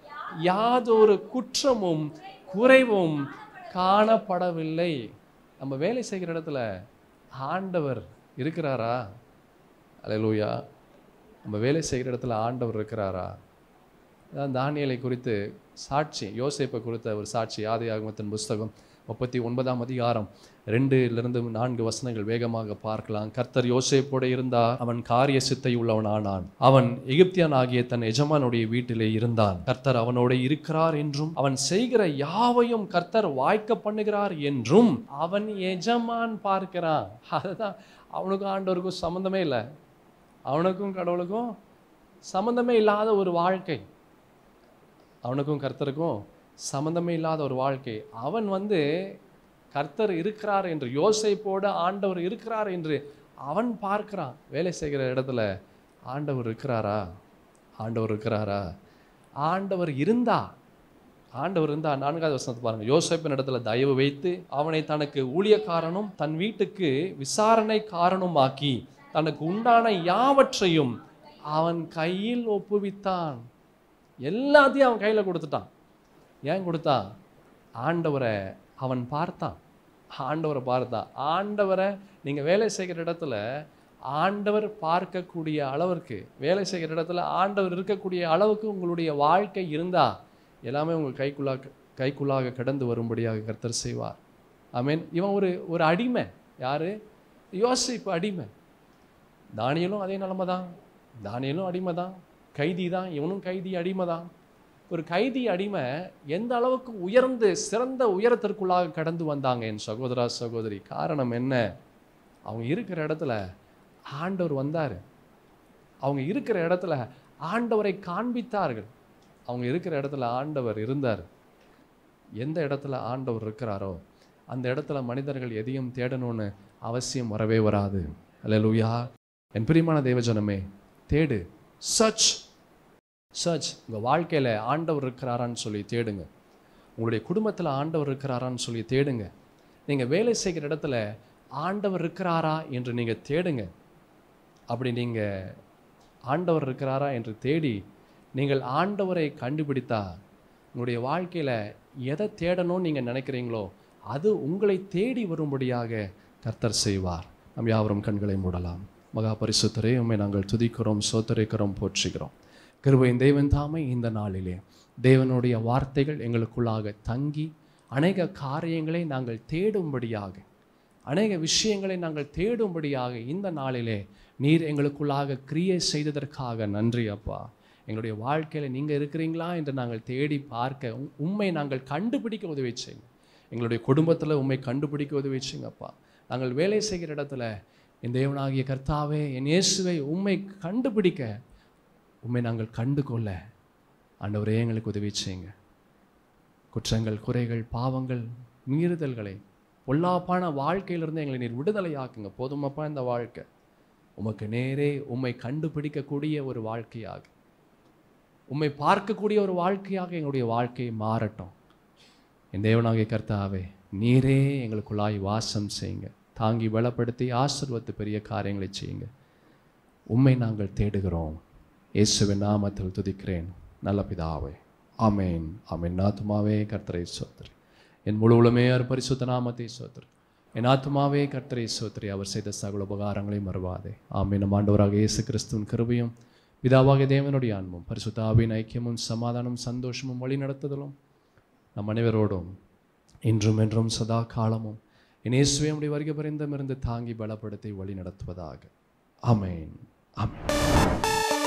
யாதொரு குற்றமும் குறைவும் காணப்படவில்லை நம்ம வேலை செய்கிற இடத்துல ஆண்டவர் இருக்கிறாரா அலையலூயா நம்ம வேலை செய்கிற இடத்துல ஆண்டவர் இருக்கிறாரா அதான் தானியலை குறித்து சாட்சி யோசேப்பை குறித்த ஒரு சாட்சி ஆதி ஆகமத்தின் புஸ்தகம் முப்பத்தி ஒன்பதாம் அதிகாரம் ரெண்டுலேருந்து நான்கு வசனங்கள் வேகமாக பார்க்கலாம் கர்த்தர் யோசேப்போடு இருந்தார் அவன் காரிய சித்தை உள்ளவனானான் அவன் எகிப்தியன் ஆகிய தன் எஜமானுடைய வீட்டிலே இருந்தான் கர்த்தர் அவனோட இருக்கிறார் என்றும் அவன் செய்கிற யாவையும் கர்த்தர் வாய்க்க பண்ணுகிறார் என்றும் அவன் எஜமான் பார்க்கிறான் அதுதான் அவனுக்கும் ஆண்டவருக்கும் சம்மந்தமே இல்லை அவனுக்கும் கடவுளுக்கும் சம்மந்தமே இல்லாத ஒரு வாழ்க்கை அவனுக்கும் கர்த்தருக்கும் சம்மந்தமே இல்லாத ஒரு வாழ்க்கை அவன் வந்து கர்த்தர் இருக்கிறார் என்று யோசைப்போட ஆண்டவர் இருக்கிறார் என்று அவன் பார்க்கிறான் வேலை செய்கிற இடத்துல ஆண்டவர் இருக்கிறாரா ஆண்டவர் இருக்கிறாரா ஆண்டவர் இருந்தா ஆண்டவர் இருந்தா நான்காவது வசனத்தை பாருங்க யோசேப்பின் இடத்துல தயவு வைத்து அவனை தனக்கு ஊழியக்காரனும் தன் வீட்டுக்கு விசாரணைக்காரனுமாக்கி தனக்கு உண்டான யாவற்றையும் அவன் கையில் ஒப்புவித்தான் எல்லாத்தையும் அவன் கையில் கொடுத்துட்டான் ஏன் கொடுத்தான் ஆண்டவரை அவன் பார்த்தான் ஆண்டவரை பார்த்தான் ஆண்டவரை நீங்கள் வேலை செய்கிற இடத்துல ஆண்டவர் பார்க்கக்கூடிய அளவிற்கு வேலை செய்கிற இடத்துல ஆண்டவர் இருக்கக்கூடிய அளவுக்கு உங்களுடைய வாழ்க்கை இருந்தா எல்லாமே உங்கள் கைக்குள்ளாக கைக்குள்ளாக கடந்து வரும்படியாக கர்த்தர் செய்வார் ஐ மீன் இவன் ஒரு ஒரு அடிமை யாரு யோசிப்பு அடிமை தானியலும் அதே நிலைமை தான் தானியலும் அடிமை தான் கைதி தான் இவனும் கைதி அடிமை தான் ஒரு கைதி அடிமை எந்த அளவுக்கு உயர்ந்து சிறந்த உயரத்திற்குள்ளாக கடந்து வந்தாங்க என் சகோதரா சகோதரி காரணம் என்ன அவங்க இருக்கிற இடத்துல ஆண்டவர் வந்தார் அவங்க இருக்கிற இடத்துல ஆண்டவரை காண்பித்தார்கள் அவங்க இருக்கிற இடத்துல ஆண்டவர் இருந்தார் எந்த இடத்துல ஆண்டவர் இருக்கிறாரோ அந்த இடத்துல மனிதர்கள் எதையும் தேடணும்னு அவசியம் வரவே வராது அல்லேலூயா என் பிரியமான தேவஜனமே தேடு சர்ச் சர்ச் உங்கள் வாழ்க்கையில் ஆண்டவர் இருக்கிறாரான்னு சொல்லி தேடுங்க உங்களுடைய குடும்பத்தில் ஆண்டவர் இருக்கிறாரான்னு சொல்லி தேடுங்க நீங்கள் வேலை செய்கிற இடத்துல ஆண்டவர் இருக்கிறாரா என்று நீங்கள் தேடுங்க அப்படி நீங்கள் ஆண்டவர் இருக்கிறாரா என்று தேடி நீங்கள் ஆண்டவரை கண்டுபிடித்தா உங்களுடைய வாழ்க்கையில் எதை தேடணும்னு நீங்கள் நினைக்கிறீங்களோ அது உங்களை தேடி வரும்படியாக கர்த்தர் செய்வார் நம் யாவரும் கண்களை மூடலாம் மகா பரிசுத்தரே உம்மை நாங்கள் துதிக்கிறோம் சோத்தரிக்கிறோம் போற்றுகிறோம் கிருபையின் தேவன் தாமே இந்த நாளிலே தேவனுடைய வார்த்தைகள் எங்களுக்குள்ளாக தங்கி அநேக காரியங்களை நாங்கள் தேடும்படியாக அநேக விஷயங்களை நாங்கள் தேடும்படியாக இந்த நாளிலே நீர் எங்களுக்குள்ளாக கிரியை செய்ததற்காக நன்றி அப்பா எங்களுடைய வாழ்க்கையில் நீங்கள் இருக்கிறீங்களா என்று நாங்கள் தேடி பார்க்க உம்- உம்மை நாங்கள் கண்டுபிடிக்க உதவி செய்யுங்க எங்களுடைய குடும்பத்தில் உம்மை கண்டுபிடிக்க உதவி செய்யுங்க அப்பா நாங்கள் வேலை செய்கிற இடத்துல என் தேவனாகிய கர்த்தாவே என் இயேசுவை உம்மை கண்டுபிடிக்க உம்மை நாங்கள் கண்டு கொள்ள ஆண்டவரே எங்களுக்கு உதவி செய்யுங்க குற்றங்கள் குறைகள் பாவங்கள் மீறுதல்களை பொல்லாப்பான வாழ்க்கையிலிருந்து எங்களை நீர் விடுதலையாக்குங்க போதுமப்பா இந்த வாழ்க்கை உமக்கு நேரே உம்மை கண்டுபிடிக்கக்கூடிய ஒரு வாழ்க்கையாக உம்மை பார்க்கக்கூடிய ஒரு வாழ்க்கையாக எங்களுடைய வாழ்க்கை மாறட்டும் என் தேவனாகிய கர்த்தாவே நீரே எங்களுக்குள்ளாய் வாசம் செய்யுங்க தாங்கி பலப்படுத்தி ஆசீர்வத்து பெரிய காரியங்களை செய்யுங்க உம்மை நாங்கள் தேடுகிறோம் இயேசுவின் நாமத்தில் துதிக்கிறேன் நல்ல பிதாவே ஆமென் ஆமென் ஆத்துமாவே கர்த்தரை சோத்திரி என் முழு உளமே அவர் பரிசுத்த நாமத்தை சோத்திரி என் ஆத்துமாவே கர்த்தரை சோத்திரி அவர் செய்த சகல உபகாரங்களை மறவாதே ஆமென் நம் ஆண்டவராக இயேசு கிறிஸ்துவின் கிருபையும் பிதாவாகிய தேவனுடைய அன்பும் பரிசுத்தாவின் ஐக்கியமும் சமாதானமும் சந்தோஷமும் வழி நடத்துதலும் நம் அனைவரோடும் இன்றும் என்றும் சதா காலமும் இனேசுவே உடைய வருகை பரிந்தமிருந்து தாங்கி பலப்படுத்தி வழி நடத்துவதாக ஆமென் ஆமென்